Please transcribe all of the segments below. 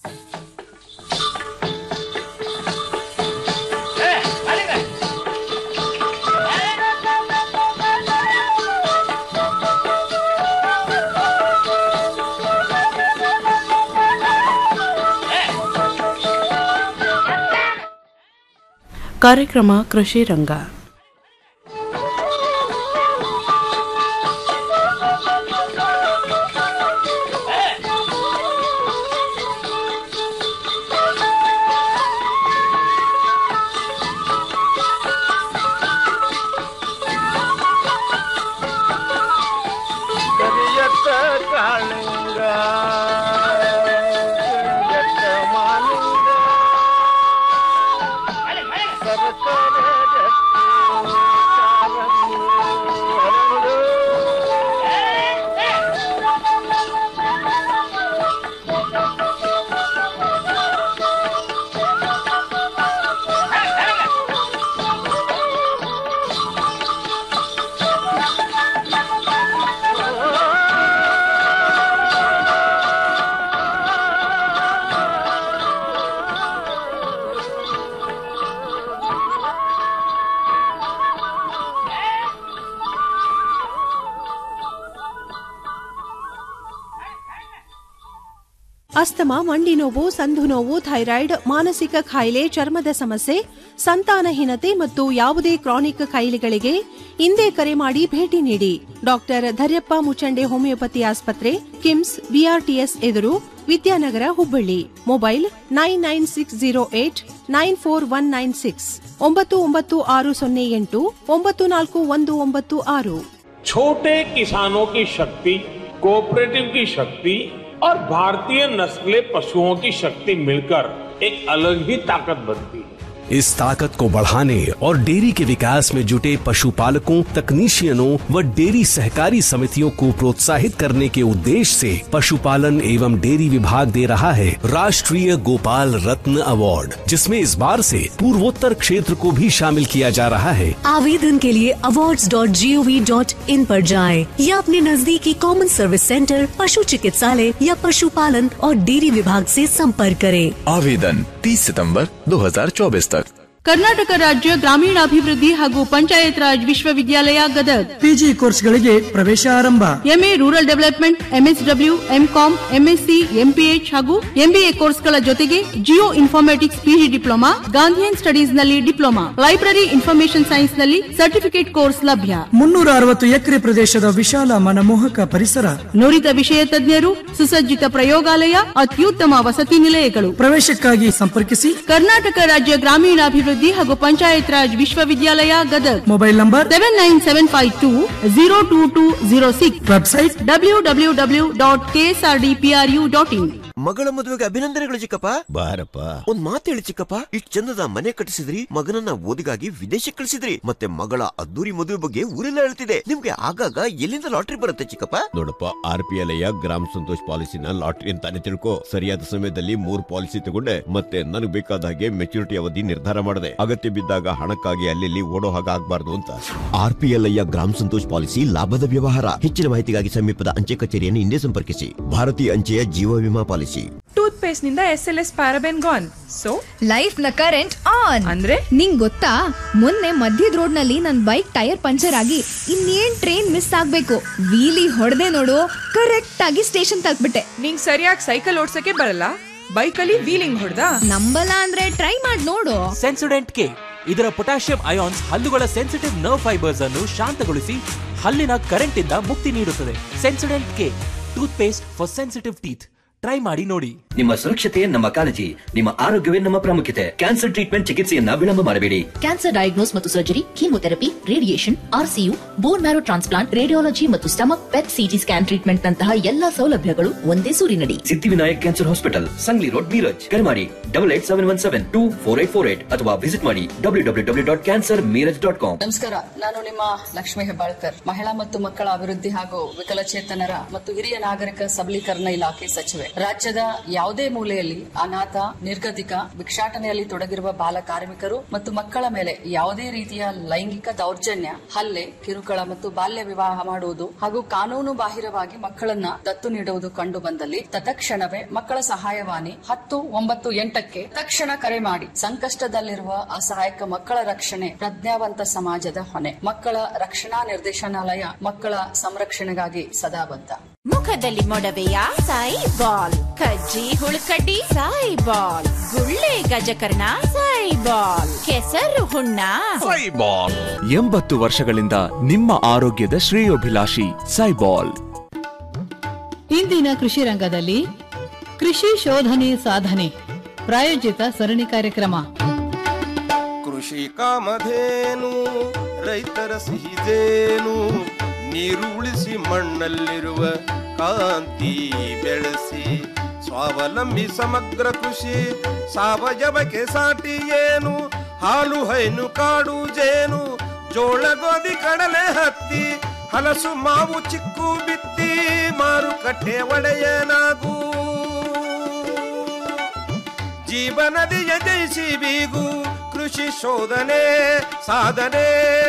ಕಾರ್ಯಕ್ರಮ ಕೃಷಿ ರಂಗ ಕರಿಯತ್ತ ಕಾಳಿಂಗ ಕರಿಯತ್ತ ಮಾಲಿಂಗ ಸರಸರ ಜತ್ತಿ ಕಾಲಂದು ಹರಳು. ಅಸ್ತಮ ಮಂಡಿ ನೋವು ಸಂಧು ನೋವು ಥೈರಾಯ್ಡ್ ಮಾನಸಿಕ ಕಾಯಿಲೆ ಚರ್ಮದ ಸಮಸ್ಯೆ ಸಂತಾನಹೀನತೆ ಮತ್ತು ಯಾವುದೇ ಕ್ರಾನಿಕ್ ಕಾಯಿಲೆಗಳಿಗೆ ಇಂದೇ ಕರೆ ಮಾಡಿ ಭೇಟಿ ನೀಡಿ ಡಾಕ್ಟರ್ ಧರ್ಯಪ್ಪ ಮುಚಂಡೆ ಹೋಮಿಯೋಪತಿ ಆಸ್ಪತ್ರೆ ಕಿಮ್ಸ್ ಬಿಆರ್ಟಿಎಸ್ ಎದುರು Vidyanagar Hubballi mobile nine nine six zero eight nine four one nine six ಒಂಬತ್ತು ಒಂಬತ್ತು ಆರು ಸೊನ್ನೆ ಎಂಟು ಒಂಬತ್ತು ನಾಲ್ಕು ಒಂದು ಒಂಬತ್ತು ಆರು छोटे किसानों की शक्ति कोऑपरेटिव की शक्ति और भारतीय नस्ले पशुओं की शक्ति मिलकर एक अलग ही ताकत बनती है इस ताकत को बढ़ाने और डेयरी के विकास में जुटे पशुपालकों तकनीशियनों व डेयरी सहकारी समितियों को प्रोत्साहित करने के उद्देश्य से पशुपालन एवं डेयरी विभाग दे रहा है राष्ट्रीय गोपाल रत्न अवार्ड जिसमें इस बार से पूर्वोत्तर क्षेत्र को भी शामिल किया जा रहा है आवेदन के लिए awards.gov.in पर जाएं या अपने नजदीकी कॉमन सर्विस सेंटर पशु चिकित्सालय या पशुपालन और डेयरी विभाग से संपर्क करें आवेदन 30 सितंबर 2024 तक ಕರ್ನಾಟಕ ರಾಜ್ಯ ಗ್ರಾಮೀಣಾಭಿವೃದ್ಧಿ ಹಾಗೂ ಪಂಚಾಯತ್ ರಾಜ್ ವಿಶ್ವವಿದ್ಯಾಲಯ ಗದಗ್ ಪಿಜಿ ಕೋರ್ಸ್ಗಳಿಗೆ ಪ್ರವೇಶ ಆರಂಭ MA rural development MSW MCom MSc MPH ಹಾಗೂ ಎಂಬಿಎ ಕೋರ್ಸ್ಗಳ ಜೊತೆಗೆ geo informatics PG diploma Gandhian studies ನಲ್ಲಿ ಡಿಪ್ಲೊಮಾ ಲೈಬ್ರರಿ ಇನ್ಫಾರ್ಮೇಶನ್ ಸೈನ್ಸ್ ನಲ್ಲಿ ಸರ್ಟಿಫಿಕೇಟ್ ಕೋರ್ಸ್ ಲಭ್ಯ ಮುನ್ನೂರ ಅರವತ್ತು ಎಕರೆ ಪ್ರದೇಶದ ವಿಶಾಲ ಮನಮೋಹಕ ಪರಿಸರ ನುರಿತ ವಿಷಯ ತಜ್ಞರು ಸುಸಜ್ಜಿತ ಪ್ರಯೋಗಾಲಯ ಅತ್ಯುತ್ತಮ ವಸತಿ ನಿಲಯಗಳು ಪ್ರವೇಶಕ್ಕಾಗಿ ಸಂಪರ್ಕಿಸಿ ಕರ್ನಾಟಕ ರಾಜ್ಯ ಗ್ರಾಮೀಣಾಭಿವೃದ್ಧಿ ಹಾಗೂ ಪಂಚಾಯತ್ ರಾಜ್ ವಿಶ್ವವಿದ್ಯಾಲಯ Gadag mobile number seven nine seven five two zero two two zero six website W W W dot KSR D P R U dot in ಮಗಳ ಮದುವೆಗೆ ಅಭಿನಂದನೆಗಳು ಚಿಕ್ಕಪ್ಪ ಬಾರಪ್ಪ ಒಂದ್ ಮಾತು ಹೇಳಿ ಚಿಕ್ಕಪ್ಪ ಇಷ್ಟ್ ಚಂದದ ಮನೆ ಕಟ್ಟಿಸಿದ್ರಿ ಮಗನನ್ನ ಓದಿಗಾಗಿ ವಿದೇಶಕ್ಕೆ ಕಳಿಸಿದ್ರಿ ಮತ್ತೆ ಮಗಳ ಅದ್ದೂರಿ ಮದುವೆ ಬಗ್ಗೆ ಊರೆಲ್ಲ ಹೇಳ್ತಿದೆ ನಿಮ್ಗೆ ಆಗಾಗ ಎಲ್ಲಿಂದ ಲಾಟ್ರಿ ಬರುತ್ತೆ ಚಿಕ್ಕಪ್ಪ ನೋಡಪ್ಪ ಆರ್ ಪಿ ಎಲ್ ಗ್ರಾಮ ಸಂತೋಷ್ ಪಾಲಿಸಿನ ಲಾಟ್ರಿ ಅಂತಾನೆ ತಿಳ್ಕೊ ಸರಿಯಾದ ಸಮಯದಲ್ಲಿ ಮೂರ್ ಪಾಲಿಸಿ ತಗೊಂಡೆ ಮತ್ತೆ ನನಗೆ ಬೇಕಾದ ಹಾಗೆ ಮೆಚುರಿಟಿ ಅವಧಿ ನಿರ್ಧಾರ ಮಾಡಿದೆ ಅಗತ್ಯ ಬಿದ್ದಾಗ ಹಣಕ್ಕಾಗಿ ಅಲ್ಲಿ ಓಡೋ ಹಾಗೆ ಆಗ್ಬಾರ್ದು ಅಂತ ಆರ್ ಪಿ ಎಲ್ ಗ್ರಾಮ ಸಂತೋಷ್ ಪಾಲಿಸಿ ಲಾಭದ ವ್ಯವಹಾರ ಹೆಚ್ಚಿನ ಮಾಹಿತಿಗಾಗಿ ಸಮೀಪದ ಅಂಚೆ ಕಚೇರಿಯನ್ನು ಹಿಂದೆ ಸಂಪರ್ಕಿಸಿ ಭಾರತೀಯ ಅಂಚೆಯ ಜೀವ ವಿಮಾ ಪಾಲಿಸಿ ಟೂತ್ ಪೇಸ್ಟ್ ನಿಂದ S L S paraben gone so life ನ ಕರೆಂಟ್ ಆನ್ ಅಂದ್ರೆ ನಿಂಗ್ ಗೊತ್ತಾ ಮೊನ್ನೆ ಮಧ್ಯದ ರೋಡ್ ನಲ್ಲಿ ನನ್ ಬೈಕ್ ಟೈರ್ ಪಂಚರ್ ಆಗಿ ಇನ್ನೇನ್ ಟ್ರೈನ್ ಮಿಸ್ ಆಗ್ಬೇಕು ವೀಲಿ ಹೊಡೆದೆ ನೋಡು ಕರೆಕ್ಟ್ ಆಗಿ ಸ್ಟೇಷನ್ ತಲುಪ್ಬಿಟ್ಟೆ ನಿಂಗ್ ಸರಿಯಾಗಿ ಸೈಕಲ್ ಓಡ್ಸಕ್ಕೆ ಬರಲ್ಲ ಬೈಕಲ್ಲಿ ವೀಲಿಂಗ್ ಹೊಡೆದ ನಂಬಲ್ಲ ಅಂದ್ರೆ ಟ್ರೈ ಮಾಡಿ ನೋಡು ಸೆನ್ಸೊಡೆಂಟ್ ಕೆ ಇದರ ಪೊಟ್ಯಾಷಿಯಂ ಅಯಾನ್ಸ್ ಹಲ್ಲುಗಳ ಸೆನ್ಸಿಟಿವ್ ನರ್ವ್ ಫೈಬರ್ಸ್ ಅನ್ನು ಶಾಂತಗೊಳಿಸಿ ಹಲ್ಲಿನ ಕರೆಂಟ್ ಇಂದ ಮುಕ್ತಿ ನೀಡುತ್ತದೆ Sensodyne K toothpaste for sensitive teeth try ಮಾಡಿ ನೋಡಿ ನಿಮ್ಮ ಸುರಕ್ಷತೆ ನಮ್ಮ ಕಾಳಜಿ ನಿಮ್ಮ ಆರೋಗ್ಯವೇ ನಮ್ಮ ಪ್ರಾಮುಖ್ಯತೆ ಕ್ಯಾನ್ಸರ್ ಟ್ರೀಟ್ಮೆಂಟ್ ಚಿಕಿತ್ಸೆಯನ್ನ ವಿಳಂಬ ಮಾಡಬೇಡಿ ಕ್ಯಾನ್ಸರ್ ಡಯಾಗ್ನೋಸ್ ಮತ್ತು surgery chemotherapy radiation RCU bone marrow transplant radiology ಮತ್ತು stomach PET CT scan treatment ನಂತಹ ಎಲ್ಲಾ ಸೌಲಭ್ಯಗಳು ಒಂದೇ ಸೂರಿನಡಿ Siddhivinayak cancer hospital Sangli road Miraj ಕರೆ ಮಾಡಿ double eight seven one seven two four eight four eight ಅಥವಾ ವಿಸಿಟ್ ಮಾಡಿ W W W dot cancer Miraj dot com ನಮಸ್ಕಾರ ನಾನು ನಿಮ್ಮ ಲಕ್ಷ್ಮೀ ಹೆಬ್ಬಾಳ್ಕರ್ ಮಹಿಳಾ ಮತ್ತು ಮಕ್ಕಳ ಅಭಿವೃದ್ಧಿ ಹಾಗೂ ವಿಕಲಚೇತನರ ಮತ್ತು ಹಿರಿಯ ನಾಗರಿಕ ಸಬಲೀಕರಣ ಇಲಾಖೆ ಸಚಿವೆ ರಾಜ್ಯದ ಯಾವುದೇ ಮೂಲೆಯಲ್ಲಿ ಅನಾಥ ನಿರ್ಗತಿಕ ಭಿಕ್ಷಾಟನೆಯಲ್ಲಿ ತೊಡಗಿರುವ ಬಾಲ ಕಾರ್ಮಿಕರು ಮತ್ತು ಮಕ್ಕಳ ಮೇಲೆ ಯಾವುದೇ ರೀತಿಯ ಲೈಂಗಿಕ ದೌರ್ಜನ್ಯ ಹಲ್ಲೆ ಕಿರುಕುಳ ಮತ್ತು ಬಾಲ್ಯ ವಿವಾಹ ಮಾಡುವುದು ಹಾಗೂ ಕಾನೂನು ಬಾಹಿರವಾಗಿ ಮಕ್ಕಳನ್ನ ದತ್ತು ನೀಡುವುದು ಕಂಡು ಬಂದಲ್ಲಿ ತತ್ಕ್ಷಣವೇ ಮಕ್ಕಳ ಸಹಾಯವಾಣಿ ಹತ್ತು ಒಂಬತ್ತು ಎಂಟಕ್ಕೆ ತಕ್ಷಣ ಕರೆ ಮಾಡಿ ಸಂಕಷ್ಟದಲ್ಲಿರುವ ಅಸಹಾಯಕ ಮಕ್ಕಳ ರಕ್ಷಣೆ ಪ್ರಜ್ಞಾವಂತ ಸಮಾಜದ ಹೊಣೆ ಮಕ್ಕಳ ರಕ್ಷಣಾ ನಿರ್ದೇಶನಾಲಯ ಮಕ್ಕಳ ಸಂರಕ್ಷಣೆಗಾಗಿ ಸದಾ ಬದ್ಧ ಮುಖದಲ್ಲಿ ಮೊಡವೆಯ ಸಾಯಿ ಬಾಲ್ ಕಜ್ಜಿ ಹುಳುಕಡ್ಡಿ ಸಾಯಿ ಬಾಲ್ ಗುಳ್ಳೆ ಗಜಕರ್ಣ ಸಾಯಿ ಬಾಲ್ ಕೆಸರು ಹುಣ್ಣ ಸೈಬಾಲ್ ಎಂಬತ್ತು ವರ್ಷಗಳಿಂದ ನಿಮ್ಮ ಆರೋಗ್ಯದ ಶ್ರೇಯೋಭಿಲಾಷಿ ಸೈಬಾಲ್ ಇಂದಿನ ಕೃಷಿ ರಂಗದಲ್ಲಿ ಕೃಷಿ ಶೋಧನೆ ಸಾಧನೆ ಪ್ರಾಯೋಜಿತ ಸರಣಿ ಕಾರ್ಯಕ್ರಮ ಕೃಷಿ ಕಾಮಧೇನು ರೈತರ ಸಿಹಿದೇನು ನೀರು ಉಳಿಸಿ ಮಣ್ಣಲ್ಲಿರುವ ಕಾಂತಿ ಬೆಳೆಸಿ ಸ್ವಾವಲಂಬಿ ಸಮಗ್ರ ಕೃಷಿ ಸಾವಯವಕ್ಕೆ ಸಾಟಿ ಏನು ಹಾಲು ಹೈನು ಕಾಡು ಜೇನು ಜೋಳ ಗೋಧಿ ಕಡಲೆ ಹತ್ತಿ ಹಲಸು ಮಾವು ಚಿಕ್ಕು ಬಿತ್ತಿ ಮಾರುಕಟ್ಟೆ ಒಡೆಯನಾಗೂ ಜೀವನದಿಯ ಜಯಿಸಿ ಬೀಗು ಕೃಷಿ ಶೋಧನೆ ಸಾಧನೆ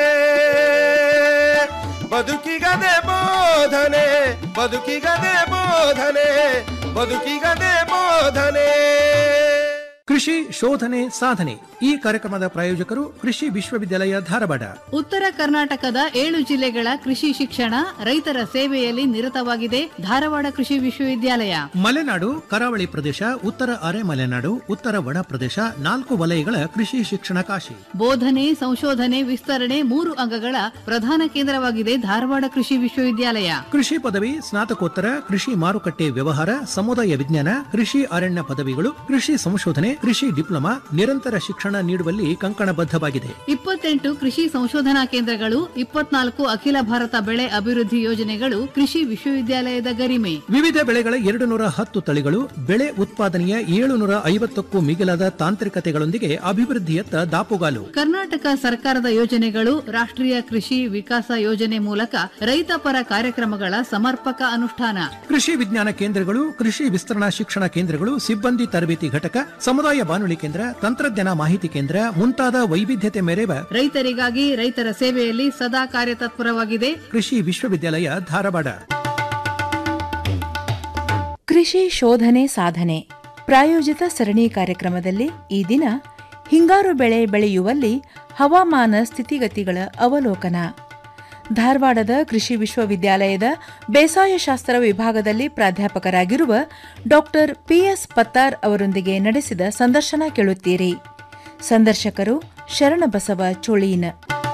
ಬದುಕಿಗದೆ ಬೋಧನೆ ಬದುಕಿಗದೆ ಬೋಧನೆ ಬದುಕಿಗದೆ ಬೋಧನೆ ಕೃಷಿ ಶೋಧನೆ ಸಾಧನೆ ಈ ಕಾರ್ಯಕ್ರಮದ ಪ್ರಾಯೋಜಕರು ಕೃಷಿ ವಿಶ್ವವಿದ್ಯಾಲಯ ಧಾರವಾಡ ಉತ್ತರ ಕರ್ನಾಟಕದ ಏಳು ಜಿಲ್ಲೆಗಳ ಕೃಷಿ ಶಿಕ್ಷಣ ರೈತರ ಸೇವೆಯಲ್ಲಿ ನಿರತವಾಗಿದೆ ಧಾರವಾಡ ಕೃಷಿ ವಿಶ್ವವಿದ್ಯಾಲಯ ಮಲೆನಾಡು ಕರಾವಳಿ ಪ್ರದೇಶ ಉತ್ತರ ಅರೆ ಮಲೆನಾಡು ಉತ್ತರ ಒಣ ಪ್ರದೇಶ ನಾಲ್ಕು ವಲಯಗಳ ಕೃಷಿ ಶಿಕ್ಷಣ ಕಾಶಿ ಬೋಧನೆ ಸಂಶೋಧನೆ ವಿಸ್ತರಣೆ ಮೂರು ಅಂಗಗಳ ಪ್ರಧಾನ ಕೇಂದ್ರವಾಗಿದೆ ಧಾರವಾಡ ಕೃಷಿ ವಿಶ್ವವಿದ್ಯಾಲಯ ಕೃಷಿ ಪದವಿ ಸ್ನಾತಕೋತ್ತರ ಕೃಷಿ ಮಾರುಕಟ್ಟೆ ವ್ಯವಹಾರ ಸಮುದಾಯ ವಿಜ್ಞಾನ ಕೃಷಿ ಅರಣ್ಯ ಪದವಿಗಳು ಕೃಷಿ ಸಂಶೋಧನೆ ಕೃಷಿ ಡಿಪ್ಲೊಮಾ ನಿರಂತರ ಶಿಕ್ಷಣ ನೀಡುವಲ್ಲಿ ಕಂಕಣಬದ್ಧವಾಗಿದೆ ಇಪ್ಪತ್ತೆಂಟು ಕೃಷಿ ಸಂಶೋಧನಾ ಕೇಂದ್ರಗಳು ಇಪ್ಪತ್ನಾಲ್ಕು ಅಖಿಲ ಭಾರತ ಬೆಳೆ ಅಭಿವೃದ್ಧಿ ಯೋಜನೆಗಳು ಕೃಷಿ ವಿಶ್ವವಿದ್ಯಾಲಯದ ಗರಿಮೆ ವಿವಿಧ ಬೆಳೆಗಳ ಎರಡು ನೂರ ಹತ್ತು ತಳಿಗಳು ಬೆಳೆ ಉತ್ಪಾದನೆಯ ಏಳುನೂರ ಐವತ್ತಕ್ಕೂ ಮಿಗಿಲಾದ ತಾಂತ್ರಿಕತೆಗಳೊಂದಿಗೆ ಅಭಿವೃದ್ಧಿಯತ್ತ ದಾಪುಗಾಲು ಕರ್ನಾಟಕ ಸರ್ಕಾರದ ಯೋಜನೆಗಳು ರಾಷ್ಟ್ರೀಯ ಕೃಷಿ ವಿಕಾಸ ಯೋಜನೆ ಮೂಲಕ ರೈತಪರ ಕಾರ್ಯಕ್ರಮಗಳ ಸಮರ್ಪಕ ಅನುಷ್ಠಾನ ಕೃಷಿ ವಿಜ್ಞಾನ ಕೇಂದ್ರಗಳು ಕೃಷಿ ವಿಸ್ತರಣಾ ಶಿಕ್ಷಣ ಕೇಂದ್ರಗಳು ಸಿಬ್ಬಂದಿ ತರಬೇತಿ ಘಟಕ ಸಮುದಾಯ ಬಾನುಲಿ ಕೇಂದ್ರ ತಂತ್ರಜ್ಞಾನ ಮಾಹಿತಿ ಕೇಂದ್ರ ಮುಂತಾದ ವೈವಿಧ್ಯತೆ ಮೆರೆವ ರೈತರಿಗಾಗಿ ರೈತರ ಸೇವೆಯಲ್ಲಿ ಸದಾ ಕಾರ್ಯತತ್ಪರವಾಗಿದೆ ಕೃಷಿ ವಿಶ್ವವಿದ್ಯಾಲಯ ಧಾರವಾಡ ಕೃಷಿ ಶೋಧನೆ ಸಾಧನೆ ಪ್ರಾಯೋಜಿತ ಸರಣಿ ಕಾರ್ಯಕ್ರಮದಲ್ಲಿ ಈ ದಿನ ಹಿಂಗಾರು ಬೆಳೆ ಬೆಳೆಯುವಲ್ಲಿ ಹವಾಮಾನ ಸ್ಥಿತಿಗತಿಗಳ ಅವಲೋಕನ ಧಾರವಾಡದ ಕೃಷಿ ವಿಶ್ವವಿದ್ಯಾಲಯದ ಬೇಸಾಯ ಶಾಸ್ತ್ರ ವಿಭಾಗದಲ್ಲಿ ಪ್ರಾಧ್ಯಾಪಕರಾಗಿರುವ ಡಾಕ್ಟರ್ ಪಿಎಸ್ ಪತ್ತಾರ್ ಅವರೊಂದಿಗೆ ನಡೆಸಿದ ಸಂದರ್ಶನ ಕೇಳುತ್ತೀರಿ ಸಂದರ್ಶಕರು ಶರಣಬಸವ ಚೋಳೀನ್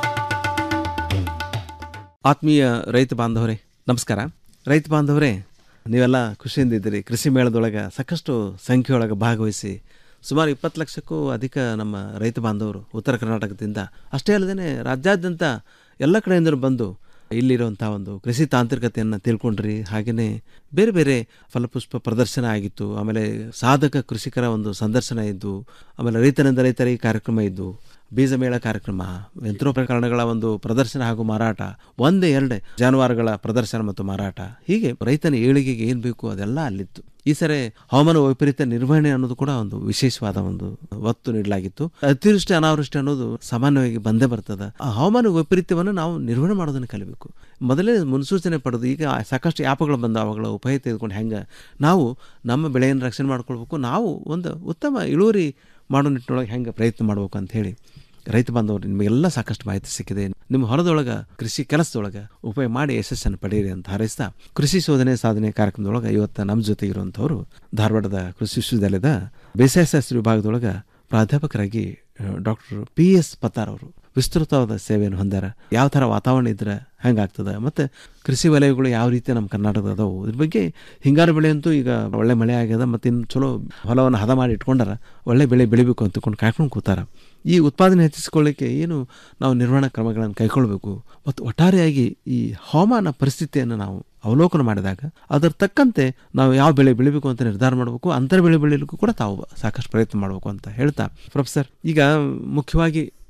ಆತ್ಮೀಯ ರೈತ ಬಾಂಧವರೇ ನಮಸ್ಕಾರ ರೈತ ಬಾಂಧವರೇ ನೀವೆಲ್ಲ ಖುಷಿಯಿಂದ ಇದ್ದೀರಿ ಕೃಷಿ ಮೇಳದೊಳಗೆ ಸಾಕಷ್ಟು ಸಂಖ್ಯೆಯೊಳಗೆ ಭಾಗವಹಿಸಿ ಸುಮಾರು ಇಪ್ಪತ್ತು ಲಕ್ಷಕ್ಕೂ ಅಧಿಕ ನಮ್ಮ ರೈತ ಬಾಂಧವರು ಉತ್ತರ ಕರ್ನಾಟಕದಿಂದ ಅಷ್ಟೇ ಅಲ್ಲದೆ ರಾಜ್ಯಾದ್ಯಂತ ಎಲ್ಲ ಕಡೆಯಿಂದ ಬಂದು ಇಲ್ಲಿರುವಂಥ ಒಂದು ಕೃಷಿ ತಾಂತ್ರಿಕತೆಯನ್ನು ತಿಳ್ಕೊಂಡ್ರಿ ಹಾಗೆಯೇ ಬೇರೆ ಬೇರೆ ಫಲಪುಷ್ಪ ಪ್ರದರ್ಶನ ಆಗಿತ್ತು ಆಮೇಲೆ ಸಾಧಕ ಕೃಷಿಕರ ಒಂದು ಸಂದರ್ಶನ ಇದ್ದು ಆಮೇಲೆ ರೈತನಿಂದ ರೈತರಿಗೆ ಕಾರ್ಯಕ್ರಮ ಇದ್ದು ಬೀಜ ಮೇಳ ಕಾರ್ಯಕ್ರಮ ಯಂತ್ರೋಪಕರಣಗಳ ಒಂದು ಪ್ರದರ್ಶನ ಹಾಗೂ ಮಾರಾಟ ಒಂದೇ ಎರಡೇ ಜಾನುವಾರುಗಳ ಪ್ರದರ್ಶನ ಮತ್ತು ಮಾರಾಟ ಹೀಗೆ ರೈತನ ಏಳಿಗೆಗೆ ಏನು ಬೇಕು ಅದೆಲ್ಲ ಅಲ್ಲಿತ್ತು ಈ ಸರಿ ಹವಾಮಾನ ವೈಪರೀತ್ಯ ನಿರ್ವಹಣೆ ಅನ್ನೋದು ಕೂಡ ಒಂದು ವಿಶೇಷವಾದ ಒಂದು ಒತ್ತು ನೀಡಲಾಗಿತ್ತು ಅತಿವೃಷ್ಟಿ ಅನಾವೃಷ್ಟಿ ಅನ್ನೋದು ಸಾಮಾನ್ಯವಾಗಿ ಬಂದೇ ಬರ್ತದೆ ಆ ಹವಾಮಾನ ವೈಪರೀತ್ಯವನ್ನು ನಾವು ನಿರ್ವಹಣೆ ಮಾಡೋದನ್ನು ಕಲಿಬೇಕು ಮೊದಲೇ ಮುನ್ಸೂಚನೆ ಪಡೆದು ಈಗ ಸಾಕಷ್ಟು ಆ್ಯಪ್ಗಳು ಬಂದ ಅವುಗಳ ಉಪಯೋಗ ತೆಗೆದುಕೊಂಡು ಹೆಂಗೆ ನಾವು ನಮ್ಮ ಬೆಳೆಯನ್ನು ರಕ್ಷಣೆ ಮಾಡ್ಕೊಳ್ಬೇಕು ನಾವು ಒಂದು ಉತ್ತಮ ಇಳುವರಿ ಮಾಡೋ ನಿಟ್ಟಿನೊಳಗೆ ಹೆಂಗೆ ಪ್ರಯತ್ನ ಮಾಡ್ಬೇಕು ಅಂತ ಹೇಳಿ ರೈತ ಬಾಂಧವರು ನಿಮಗೆಲ್ಲ ಸಾಕಷ್ಟು ಮಾಹಿತಿ ಸಿಕ್ಕಿದೆ ನಿಮ್ಮ ಹೊಲದೊಳಗೆ ಕೃಷಿ ಕೆಲಸದೊಳಗೆ ಉಪಯೋಗ ಮಾಡಿ ಯಶಸ್ಸನ್ನು ಪಡೆಯಿರಿ ಅಂತ ಹಾರೈಸ್ತಾ ಕೃಷಿ ಶೋಧನೆ ಸಾಧನೆ ಕಾರ್ಯಕ್ರಮದೊಳಗೆ ಇವತ್ತು ನಮ್ಮ ಜೊತೆ ಇರುವಂಥವ್ರು ಧಾರವಾಡದ ಕೃಷಿ ವಿಶ್ವವಿದ್ಯಾಲಯದ ಬೇಸಾಯ ಶಾಸ್ತ್ರ ವಿಭಾಗದೊಳಗೆ ಪ್ರಾಧ್ಯಾಪಕರಾಗಿ ಡಾಕ್ಟರ್ ಪಿ ಎಸ್ ಪತ್ತಾರ್ ಅವರು ವಿಸ್ತೃತವಾದ ಸೇವೆಯನ್ನು ಹೊಂದಾರ ಯಾವ ಥರ ವಾತಾವರಣ ಇದ್ರೆ ಹೆಂಗಾಗ್ತದೆ ಮತ್ತು ಕೃಷಿ ವಲಯಗಳು ಯಾವ ರೀತಿ ನಮ್ಮ ಕರ್ನಾಟಕದ ಅದಾವು ಇದ್ರ ಬಗ್ಗೆ ಹಿಂಗಾರು ಬೆಳೆ ಅಂತೂ ಈಗ ಒಳ್ಳೆ ಮಳೆ ಆಗ್ಯದ ಮತ್ತು ಇನ್ನು ಚಲೋ ಹೊಲವನ್ನು ಹದ ಮಾಡಿ ಇಟ್ಕೊಂಡಾರ ಒಳ್ಳೆ ಬೆಳೆ ಬೆಳಿಬೇಕು ಅಂತಕೊಂಡು ಕಾಯ್ಕೊಂಡು ಕೂತಾರ ಈ ಉತ್ಪಾದನೆ ಹೆಚ್ಚಿಸಿಕೊಳ್ಳಿಕ್ಕೆ ಏನು ನಾವು ನಿರ್ವಹಣಾ ಕ್ರಮಗಳನ್ನು ಕೈಗೊಳ್ಳಬೇಕು ಮತ್ತು ಒಟ್ಟಾರೆಯಾಗಿ ಈ ಹವಾಮಾನ ಪರಿಸ್ಥಿತಿಯನ್ನು ನಾವು ಅವಲೋಕನ ಮಾಡಿದಾಗ ಅದರ ತಕ್ಕಂತೆ ನಾವು ಯಾವ ಬೆಳೆ ಬೆಳಿಬೇಕು ಅಂತ ನಿರ್ಧಾರ ಮಾಡಬೇಕು ಅಂತರ ಬೆಳೆ ಬೆಳಿಲಿಕ್ಕೂ ಕೂಡ ತಾವು ಸಾಕಷ್ಟು ಪ್ರಯತ್ನ ಮಾಡಬೇಕು ಅಂತ ಹೇಳ್ತಾ ಪ್ರೊಫೆಸರ್ ಈಗ ಮುಖ್ಯವಾಗಿ